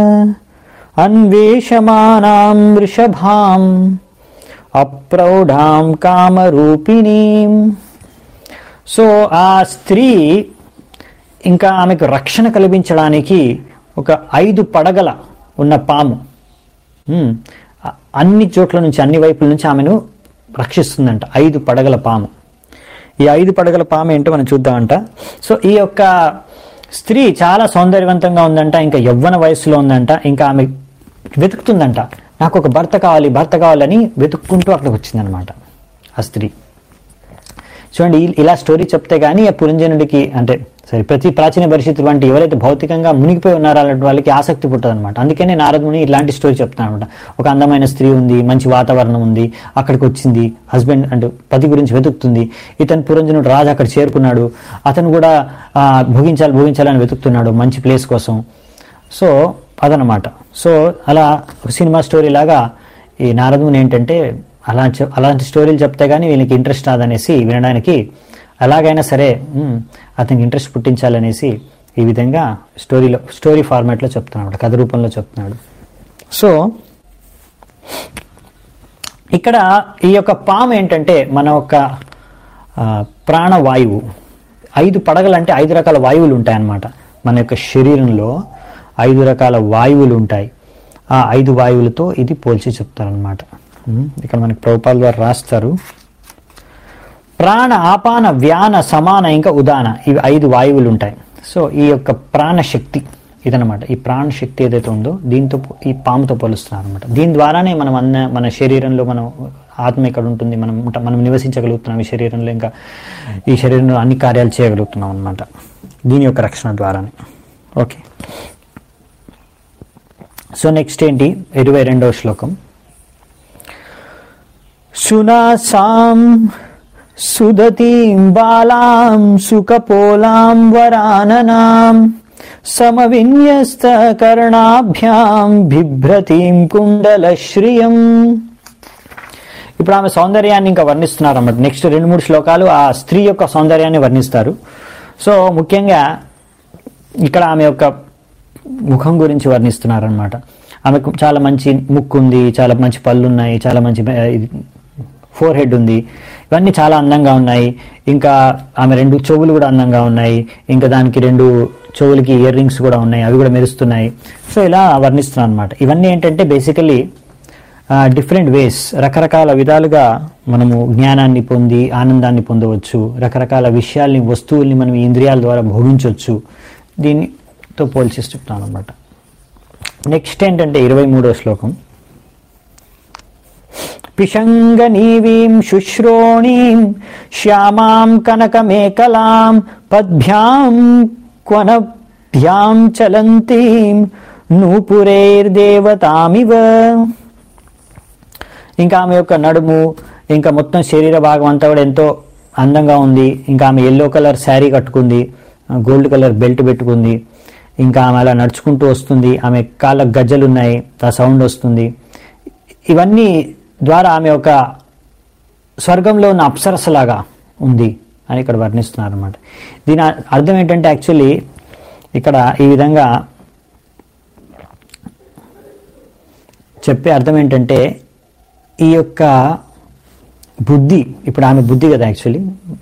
అన్వేషమానాం వృషభాం అప్రౌఢాం కామరూపిణీం సో ఆ స్త్రీ ఇంకా ఆమెకు రక్షణ కల్పించడానికి ఒక ఐదు పడగల ఉన్న పాము ఉమ్, ఆ అన్ని చోట్ల నుంచి అన్ని వైపుల నుంచి ఆమెను రక్షిస్తుందంట ఐదు పడగల పాము ఈ ఐదు పడగల పాము ఏంటో మనం చూద్దామంట సో ఈ యొక్క స్త్రీ చాలా సౌందర్యవంతంగా ఉందంట ఇంకా యవ్వన వయసులో ఉందంట ఇంకా ఆమె వెతుకుతుందంట నాకు ఒక భర్త కావాలి భర్త కావాలని వెతుక్కుంటూ అక్కడికి వచ్చిందనమాట ఆ స్త్రీ చూడండి ఇ- ఇలా స్టోరీ చెప్తే గానీ ఆ పురంజనుడికి అంటే సరే ప్రతి ప్రాచీన పరిస్థితులు వంటి ఎవరైతే భౌతికంగా మునిగిపోయి ఉన్నారో అలాంటి వాళ్ళకి ఆసక్తి పుట్టదు అనమాట అందుకనే నారదుని ఇలాంటి స్టోరీ చెప్తాను అనమాట ఒక అందమైన స్త్రీ ఉంది మంచి వాతావరణం ఉంది అక్కడికి వచ్చింది హస్బెండ్ అంటే పతి గురించి వెతుకుతుంది ఇతను పురంజనుడు రాజు అక్కడ చేరుకున్నాడు అతను కూడా ఆ, భోగించాలి భోగించాలని వెతుకుతున్నాడు మంచి ప్లేస్ కోసం సో అదనమాట సో అలా ఒక సినిమా స్టోరీ లాగా ఈ నారదుని ఏంటంటే అలా చె- అలాంటి స్టోరీలు చెప్తే గానీ వీళ్ళకి ఇంట్రెస్ట్ రాదనేసి వినడానికి ఎలాగైనా సరే ఉమ్, అతనికి ఇంట్రెస్ట్ పుట్టించాలనేసి ఈ విధంగా స్టోరీలో స్టోరీ ఫార్మాట్లో చెప్తున్నాడు కథ రూపంలో చెప్తున్నాడు సో ఇక్కడ ఈ యొక్క పాము ఏంటంటే మన యొక్క ఆ, ప్రాణవాయువు ఐదు పడగలు అంటే ఐదు రకాల వాయువులు ఉంటాయి అన్నమాట మన యొక్క శరీరంలో ఐదు రకాల వాయువులు ఉంటాయి ఆ ఐదు వాయువులతో ఇది పోల్చి చెప్తారనమాట ఇక్కడ మనకి ప్రభుపాల్ గారు రాస్తారు ప్రాణ ఆపాన వ్యాన సమాన ఇంకా ఉదాన ఇవి ఐదు వాయువులు ఉంటాయి సో ఈ యొక్క ప్రాణశక్తి ఇదనమాట ఈ ప్రాణశక్తి ఏదైతే ఉందో దీంతో పో- ఈ పాముతో పోలుస్తున్నారు అనమాట దీని ద్వారానే మనం అన్న మన శరీరంలో మనం ఆత్మ ఎక్కడ ఉంటుంది మనం ఉంట- మనం నివసించగలుగుతున్నాం ఈ శరీరంలో ఇంకా ఈ శరీరంలో అన్ని కార్యాలు చేయగలుగుతున్నాం అనమాట దీని యొక్క రక్షణ ద్వారానే ఓకే సో నెక్స్ట్ ఏంటి ఇరవై రెండవ శ్లోకం సునాసాం సుదతీం బాలాం సుకపోలాం వరాననాం సమవిన్యస్త కర్ణాభ్యాం బిభ్రతీం కుండలశ్రియం ఇప్పుడు ఆమె సౌందర్యాన్ని ఇంకా వర్ణిస్తున్నారు అన్నమాట నెక్స్ట్ రెండు మూడు శ్లోకాలు ఆ స్త్రీ యొక్క సౌందర్యాన్ని వర్ణిస్తారు సో ముఖ్యంగా ఇక్కడ ఆమె యొక్క ముఖం గురించి వర్ణిస్తున్నారనమాట ఆమెకు చాలా మంచి ముక్కు ఉంది చాలా మంచి పళ్ళు ఉన్నాయి చాలా మంచి ఫోర్ హెడ్ ఉంది ఇవన్నీ చాలా అందంగా ఉన్నాయి ఇంకా ఆమె రెండు చెవులు కూడా అందంగా ఉన్నాయి ఇంకా దానికి రెండు చెవులకి ఇయర్ రింగ్స్ కూడా ఉన్నాయి అవి కూడా మెరుస్తున్నాయి సో ఇలా వర్ణిస్తున్నాను అనమాట ఇవన్నీ ఏంటంటే బేసికలీ డిఫరెంట్ వేస్ రకరకాల విధాలుగా మనము జ్ఞానాన్ని పొంది ఆనందాన్ని పొందవచ్చు రకరకాల విషయాల్ని వస్తువుల్ని మనం ఈ ఇంద్రియాల ద్వారా భోగించవచ్చు దీనితో పోల్చి చెప్తాను అనమాట నెక్స్ట్ ఏంటంటే ఇరవై మూడో శ్లోకం పిశంగనీవీం శుశ్రోణీం శ్యామాం కనకమేకలాం పద్భ్యాం క్వనభ్యాం చలంతీం నూపురైర్దేవతామివ ఇంకా ఆమె యొక్క నడుము ఇంకా మొత్తం శరీర భాగం అంతా కూడా ఎంతో అందంగా ఉంది ఇంకా ఆమె ఎల్లో కలర్ శారీ కట్టుకుంది గోల్డ్ కలర్ బెల్ట్ పెట్టుకుంది ఇంకా ఆమె అలా నడుచుకుంటూ వస్తుంది ఆమె కాళ్ళ గజ్జలు ఉన్నాయి ఆ సౌండ్ వస్తుంది ఇవన్నీ ద్వారా ఆమె ఒక స్వర్గంలో ఉన్న అప్సరసలాగా ఉంది అని ఇక్కడ వర్ణిస్తున్నారు అనమాట దీని అర్థం ఏంటంటే యాక్చువల్లీ ఇక్కడ ఈ విధంగా చెప్పే అర్థం ఏంటంటే ఈ యొక్క బుద్ధి ఇప్పుడు ఆమె బుద్ధి కదా యాక్చువల్లీ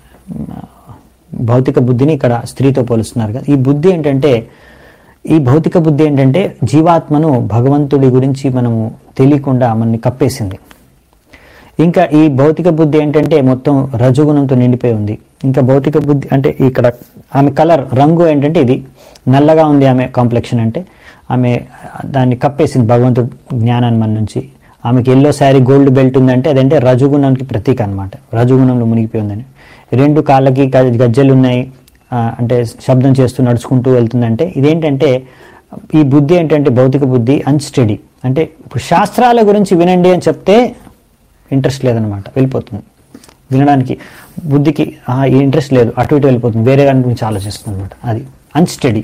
భౌతిక బుద్ధిని ఇక్కడ స్త్రీతో పోలుస్తున్నారు కదా ఈ బుద్ధి ఏంటంటే ఈ భౌతిక బుద్ధి ఏంటంటే జీవాత్మను భగవంతుడి గురించి మనము తెలియకుండా మనని కప్పేసింది ఇంకా ఈ భౌతిక బుద్ధి ఏంటంటే మొత్తం రజగుణంతో నిండిపోయి ఉంది ఇంకా భౌతిక బుద్ధి అంటే ఇక్కడ ఆమె కలర్ రంగు ఏంటంటే ఇది నల్లగా ఉంది ఆమె కాంప్లెక్షన్ అంటే ఆమె దాన్ని కప్పేసింది భగవంతుడు జ్ఞానాన్ని మన నుంచి ఆమెకి ఎల్లో శారీ గోల్డ్ బెల్ట్ ఉందంటే అదంటే రజగుణానికి ప్రతీక అనమాట రజగుణంలో మునిగిపోయి ఉందని రెండు కాళ్ళకి గ- గజ్జెలు ఉన్నాయి ఆ, అంటే శబ్దం చేస్తూ నడుచుకుంటూ వెళ్తుందంటే ఇదేంటంటే ఈ బుద్ధి ఏంటంటే భౌతిక బుద్ధి అన్స్టడీ అంటే ఇప్పుడు శాస్త్రాల గురించి వినండి అని చెప్తే ఇంట్రెస్ట్ లేదనమాట వెళ్ళిపోతుంది వినడానికి బుద్ధికి ఆ, ఈ ఇంట్రెస్ట్ లేదు అటు ఇటు వెళ్ళిపోతుంది వేరే దాని గురించి ఆలోచిస్తుంది అనమాట అది అన్స్టడీ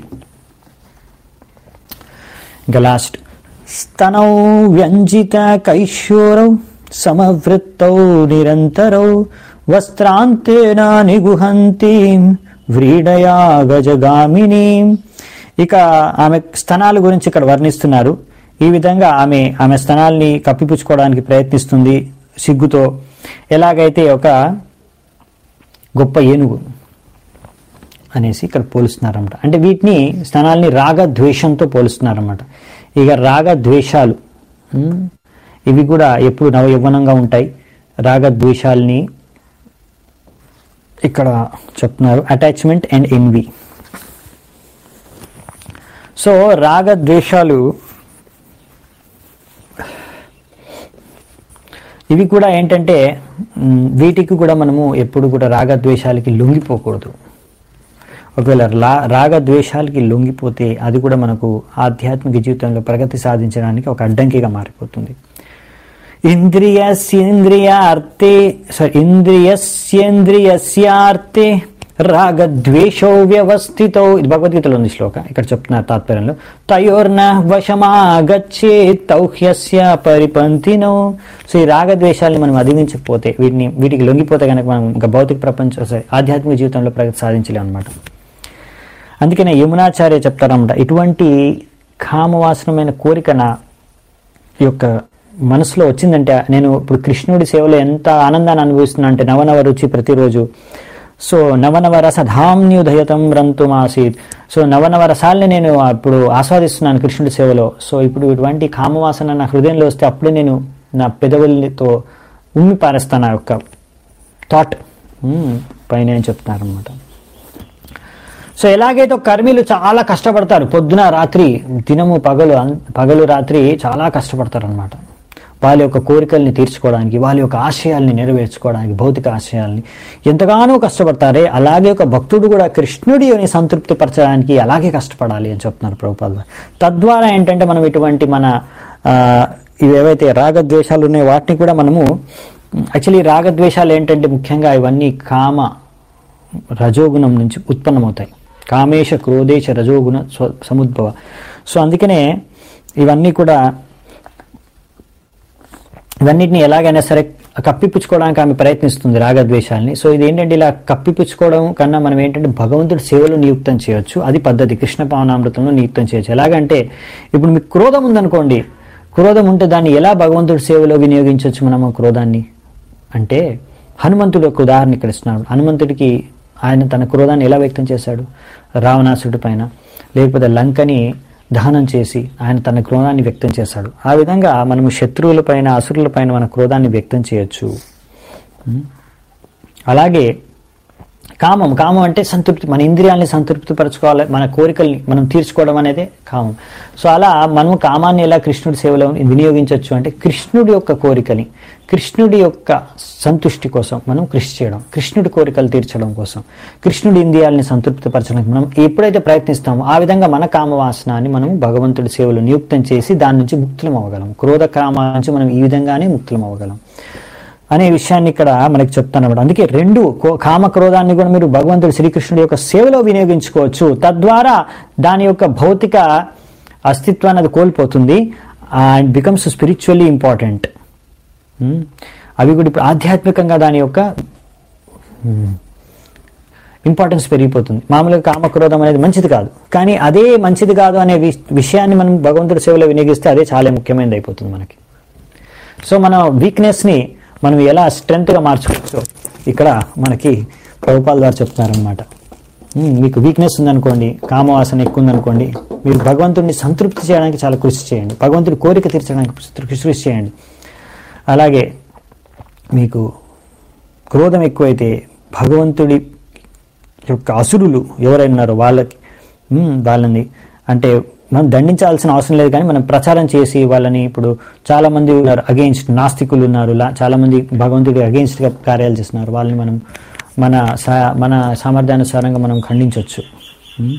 ఇంకా లాస్ట్ స్తనౌ వ్యంజిత కైశోరౌ సమవృత్తౌ నిరంతరౌ వస్త్రాంతేన నిగుహంతీం వ్రీడయా గజగామిని ఇక ఆమె స్తనాల గురించి ఇక్కడ వర్ణిస్తున్నారు ఈ విధంగా ఆమె ఆమె స్తనాల్ని కప్పిపుచ్చుకోవడానికి ప్రయత్నిస్తుంది సిగ్గుతో ఎలాగైతే ఒక గొప్ప ఏనుగు అనేసి ఇక్కడ పోలుస్తున్నారన్నమాట అంటే వీటిని స్థానాల్ని రాగ ద్వేషంతో పోలుస్తున్నారన్నమాట ఇక రాగ ద్వేషాలు ఉమ్, ఇవి కూడా ఎప్పుడు నవ యవ్వనంగా ఉంటాయి రాగద్వేషాల్ని ఇక్కడ చెప్తున్నారు అటాచ్మెంట్ అండ్ ఎన్వి సో రాగద్వేషాలు ఇవి కూడా ఏంటంటే మ్, వీటికి కూడా మనము ఎప్పుడు కూడా రాగద్వేషాలకి లొంగిపోకూడదు ఒకవేళ రా రాగద్వేషాలకి లొంగిపోతే అది కూడా మనకు ఆధ్యాత్మిక జీవితంలో ప్రగతి సాధించడానికి ఒక అడ్డంకిగా మారిపోతుంది ఇంద్రియస్యేంద్రియార్తే సారీ ఇంద్రియస్యేంద్రియస్యార్తే రాగద్వేషో వ్యవస్థితో ఇది భగవద్గీతలో ఉంది శ్లోక ఇక్కడ చెప్తున్నారు తాత్పర్యంలో తయోర్న వశమాగచ్చే తౌహ్యస్య పరిపంతినో సో ఈ రాగద్వేషాలని మనం అధిగమించకపోతే వీటిని వీటికి లొంగిపోతే కనుక మనం ఇంకా భౌతిక ప్రపంచం sorry, ఆధ్యాత్మిక జీవితంలో ప్రగతి సాధించలేం అనమాట అందుకనే యమునాచార్య చెప్తారన్నమాట ఇటువంటి కామవాసనమైన కోరిక నా యొక్క మనసులో వచ్చిందంటే నేను ఇప్పుడు కృష్ణుడి సేవలో ఎంత ఆనందాన్ని అనుభవిస్తున్నా అంటే నవనవ రుచి ప్రతిరోజు సో నవనవ రస ధామ్యుదయతం రంతుమాసీత్ సో నవనవ రసాల్ని నేను ఇప్పుడు ఆస్వాదిస్తున్నాను కృష్ణుడి సేవలో సో ఇప్పుడు ఇటువంటి కామవాసన నా హృదయంలో వస్తే అప్పుడే నేను నా పెదవులతో ఉమ్మి పారేస్తాను ఆ యొక్క థాట్ పైన ఏం చెప్తున్నారనమాట సో ఎలాగైతే ఒక కర్మీలు చాలా కష్టపడతారు పొద్దున రాత్రి దినము పగలు అన్- పగలు రాత్రి చాలా కష్టపడతారు అనమాట వాళ్ళ యొక్క కోరికల్ని తీర్చుకోవడానికి వాళ్ళ యొక్క ఆశయాల్ని నెరవేర్చుకోవడానికి భౌతిక ఆశయాల్ని ఎంతగానో కష్టపడతారే అలాగే ఒక భక్తుడు కూడా కృష్ణుడి సంతృప్తి పరచడానికి అలాగే కష్టపడాలి అని చెప్తున్నారు ప్రభుపాద వారు. తద్వారా ఏంటంటే మనం ఇటువంటి మన ఆ, ఇవి ఏవైతే రాగద్వేషాలు ఉన్నాయో వాటిని కూడా మనము యాక్చువల్లీ రాగద్వేషాలు ఏంటంటే ముఖ్యంగా ఇవన్నీ కామ రజోగుణం నుంచి ఉత్పన్నమవుతాయి కామేశ క్రోధేశ రజోగుణ స్వ సముద్భవ సో అందుకనే ఇవన్నీ కూడా ఇవన్నిటిని ఎలాగైనా సరే కప్పిపుచ్చుకోవడానికి ఆమె ప్రయత్నిస్తుంది రాగద్వేషాలని సో ఇది ఏంటంటే ఇలా కప్పిపుచ్చుకోవడం కన్నా మనం ఏంటంటే భగవంతుడి సేవలో నియుక్తం చేయొచ్చు అది పద్ధతి కృష్ణ పావనామృతంలో నియుక్తం చేయొచ్చు ఎలాగంటే ఇప్పుడు మీకు క్రోధం ఉందనుకోండి క్రోధం ఉంటే దాన్ని ఎలా భగవంతుడి సేవలో వినియోగించవచ్చు మనము క్రోధాన్ని అంటే హనుమంతుడు ఒక ఉదాహరణ ఇక్కడ ఇస్తున్నాడు హనుమంతుడికి ఆయన తన క్రోధాన్ని ఎలా వ్యక్తం చేశాడు రావణాసుడి పైన లేకపోతే లంకని దహనం చేసి ఆయన తన క్రోధాన్ని వ్యక్తం చేశాడు ఆ విధంగా మనము శత్రువుల పైన అసురుల పైన మన క్రోధాన్ని వ్యక్తం చేయొచ్చు ఉం? అలాగే కామం కామం అంటే సంతృప్తి మన ఇంద్రియాల్ని సంతృప్తి పరచుకోవాలి మన కోరికల్ని మనం తీర్చుకోవడం అనేది కామం సో అలా మనము కామాన్ని ఎలా కృష్ణుడి సేవలో వినియోగించవచ్చు అంటే కృష్ణుడి యొక్క కోరికని కృష్ణుడి యొక్క సంతుష్టి కోసం మనం కృషి చేయడం కృష్ణుడి కోరికలు తీర్చడం కోసం కృష్ణుడి ఇంద్రియాలని సంతృప్తి పరచడానికి మనం ఎప్పుడైతే ప్రయత్నిస్తామో ఆ విధంగా మన కామవాసనాన్ని మనం భగవంతుడి సేవలో నియుక్తం చేసి దాని నుంచి ముక్తులం అవ్వగలం క్రోధ కామ నుంచి మనం ఈ విధంగానే ముక్తులం అవ్వగలం అనే విషయాన్ని ఇక్కడ మనకి చెప్తాను అన్నమాట అందుకే రెండు కో- కామ క్రోధాన్ని కూడా మీరు భగవంతుడు శ్రీకృష్ణుడి యొక్క సేవలో వినియోగించుకోవచ్చు తద్వారా దాని యొక్క భౌతిక అస్తిత్వాన్ని అది కోల్పోతుంది అండ్ బికమ్స్ స్పిరిచువల్లీ ఇంపార్టెంట్ అవి కూడా ఇప్పుడు ఆధ్యాత్మికంగా దాని యొక్క ఇంపార్టెన్స్ పెరిగిపోతుంది మామూలుగా కామక్రోధం అనేది మంచిది కాదు కానీ అదే మంచిది కాదు అనే వి- విషయాన్ని మనం భగవంతుడి సేవలో వినియోగిస్తే అదే చాలా ముఖ్యమైనది అయిపోతుంది మనకి సో మన వీక్నెస్ని మనం ఎలా స్ట్రెంగ్త్గా మార్చుకోవచ్చు ఇక్కడ మనకి ప్రభుపాల్ గారు చెప్తున్నారనమాట ఉమ్, మీకు వీక్నెస్ ఉందనుకోండి కామవాసన ఎక్కువ ఉందనుకోండి మీరు భగవంతుడిని సంతృప్తి చేయడానికి చాలా కృషి చేయండి భగవంతుడి కోరిక తీర్చడానికి కృషి చేయండి అలాగే మీకు క్రోధం ఎక్కువైతే భగవంతుడి యొక్క అసురులు ఎవరైనా ఉన్నారో వాళ్ళకి ఉమ్, వాళ్ళని అంటే మనం దండించాల్సిన అవసరం లేదు కానీ మనం ప్రచారం చేసి వాళ్ళని ఇప్పుడు చాలా మంది ఉన్నారు అగెయిన్స్ట్ నాస్తికులు ఉన్నారు లా- చాలా మంది భగవంతుడి against గా కార్యాలు చేస్తున్నారు వాళ్ళని మనం మన సా- మన సామర్థ్యానుసారంగా మనం ఖండించవచ్చు ఉమ్.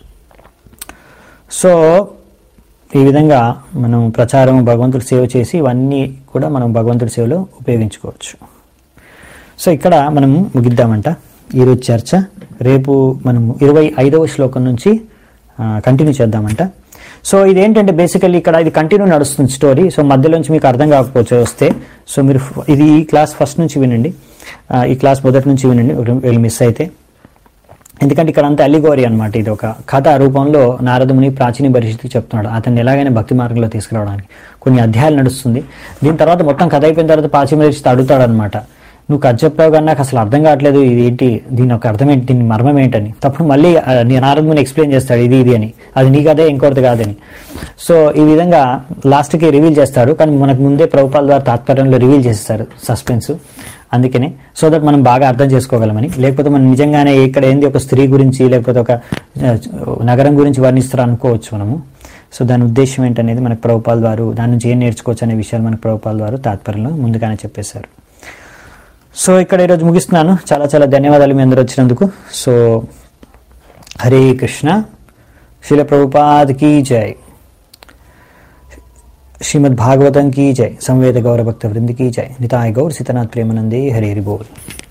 సో ఈ విధంగా మనం ప్రచారం భగవంతుడి సేవ చేసి ఇవన్నీ కూడా మనం భగవంతుడి సేవలో ఉపయోగించుకోవచ్చు సో ఇక్కడ మనం ముగిద్దామంట ఈరోజు చర్చ రేపు మనము ఇరవై ఐదవ శ్లోకం నుంచి కంటిన్యూ చేద్దామంట సో ఇదేంటంటే బేసికల్లీ ఇక్కడ ఇది కంటిన్యూ నడుస్తుంది స్టోరీ సో మధ్యలోంచి మీకు అర్థం కాకపోవచ్చు వస్తే సో మీరు ఫ- ఇది ఈ క్లాస్ ఫస్ట్ నుంచి వినండి ఆ, ఈ క్లాస్ మొదటి నుంచి వినండి వీళ్ళు మిస్ అయితే ఎందుకంటే ఇక్కడ అంతా అల్లిగోరి అనమాట ఇది ఒక కథ రూపంలో నారదముని ప్రాచీన పరిస్థితికి చెప్తున్నాడు అతన్ని ఎలాగైనా భక్తి మార్గంలో తీసుకురావడానికి కొన్ని అధ్యాయాలు నడుస్తుంది దీని తర్వాత మొత్తం కథ అయిపోయిన తర్వాత ప్రాచీన పరిస్థితి అడుగుతాడు అనమాట నువ్వు కథ చెప్పావు కానీ నాకు అసలు అర్థం కావట్లేదు ఇది ఏంటి దీని ఒక అర్థం ఏంటి దీని మర్మం ఏంటని తప్పుడు మళ్ళీ ఆ, నీ నారదుని ఎక్స్ప్లెయిన్ చేస్తాడు ఇది ఇది అని అది నీ కదే ఇంకోటిది కాదని సో ఈ విధంగా లాస్ట్కి రివీల్ చేస్తాడు కానీ మనకు ముందే ప్రభుపాల ద్వారా తాత్పర్యంలో రివీల్ చేస్తారు సస్పెన్స్ అందుకనే సో దట్ మనం బాగా అర్థం చేసుకోగలమని లేకపోతే మనం నిజంగానే ఇక్కడ ఏంది ఒక స్త్రీ గురించి లేకపోతే ఒక ఆ, నగరం గురించి వర్ణిస్తారు అనుకోవచ్చు మనము సో దాని ఉద్దేశం ఏంటనేది మనకు ప్రభుపాల వారు దాని నుంచి ఏం నేర్చుకోవచ్చు అనే విషయాలు మనకు ప్రభుపాల వారు తాత్పర్యంలో ముందుగానే చెప్పేశారు సో ఇక్కడ ఈరోజు ముగిస్తున్నాను చాలా చాలా ధన్యవాదాలు మీ అందరూ వచ్చినందుకు సో హరే కృష్ణ శిల ప్రభుపాద్ కీ జై श्रीमद् भागवतम की जय संवेद गौर भक्त वृंद की जय निताय गौर सीतनाथ प्रेमानंदे हरे हरि बोल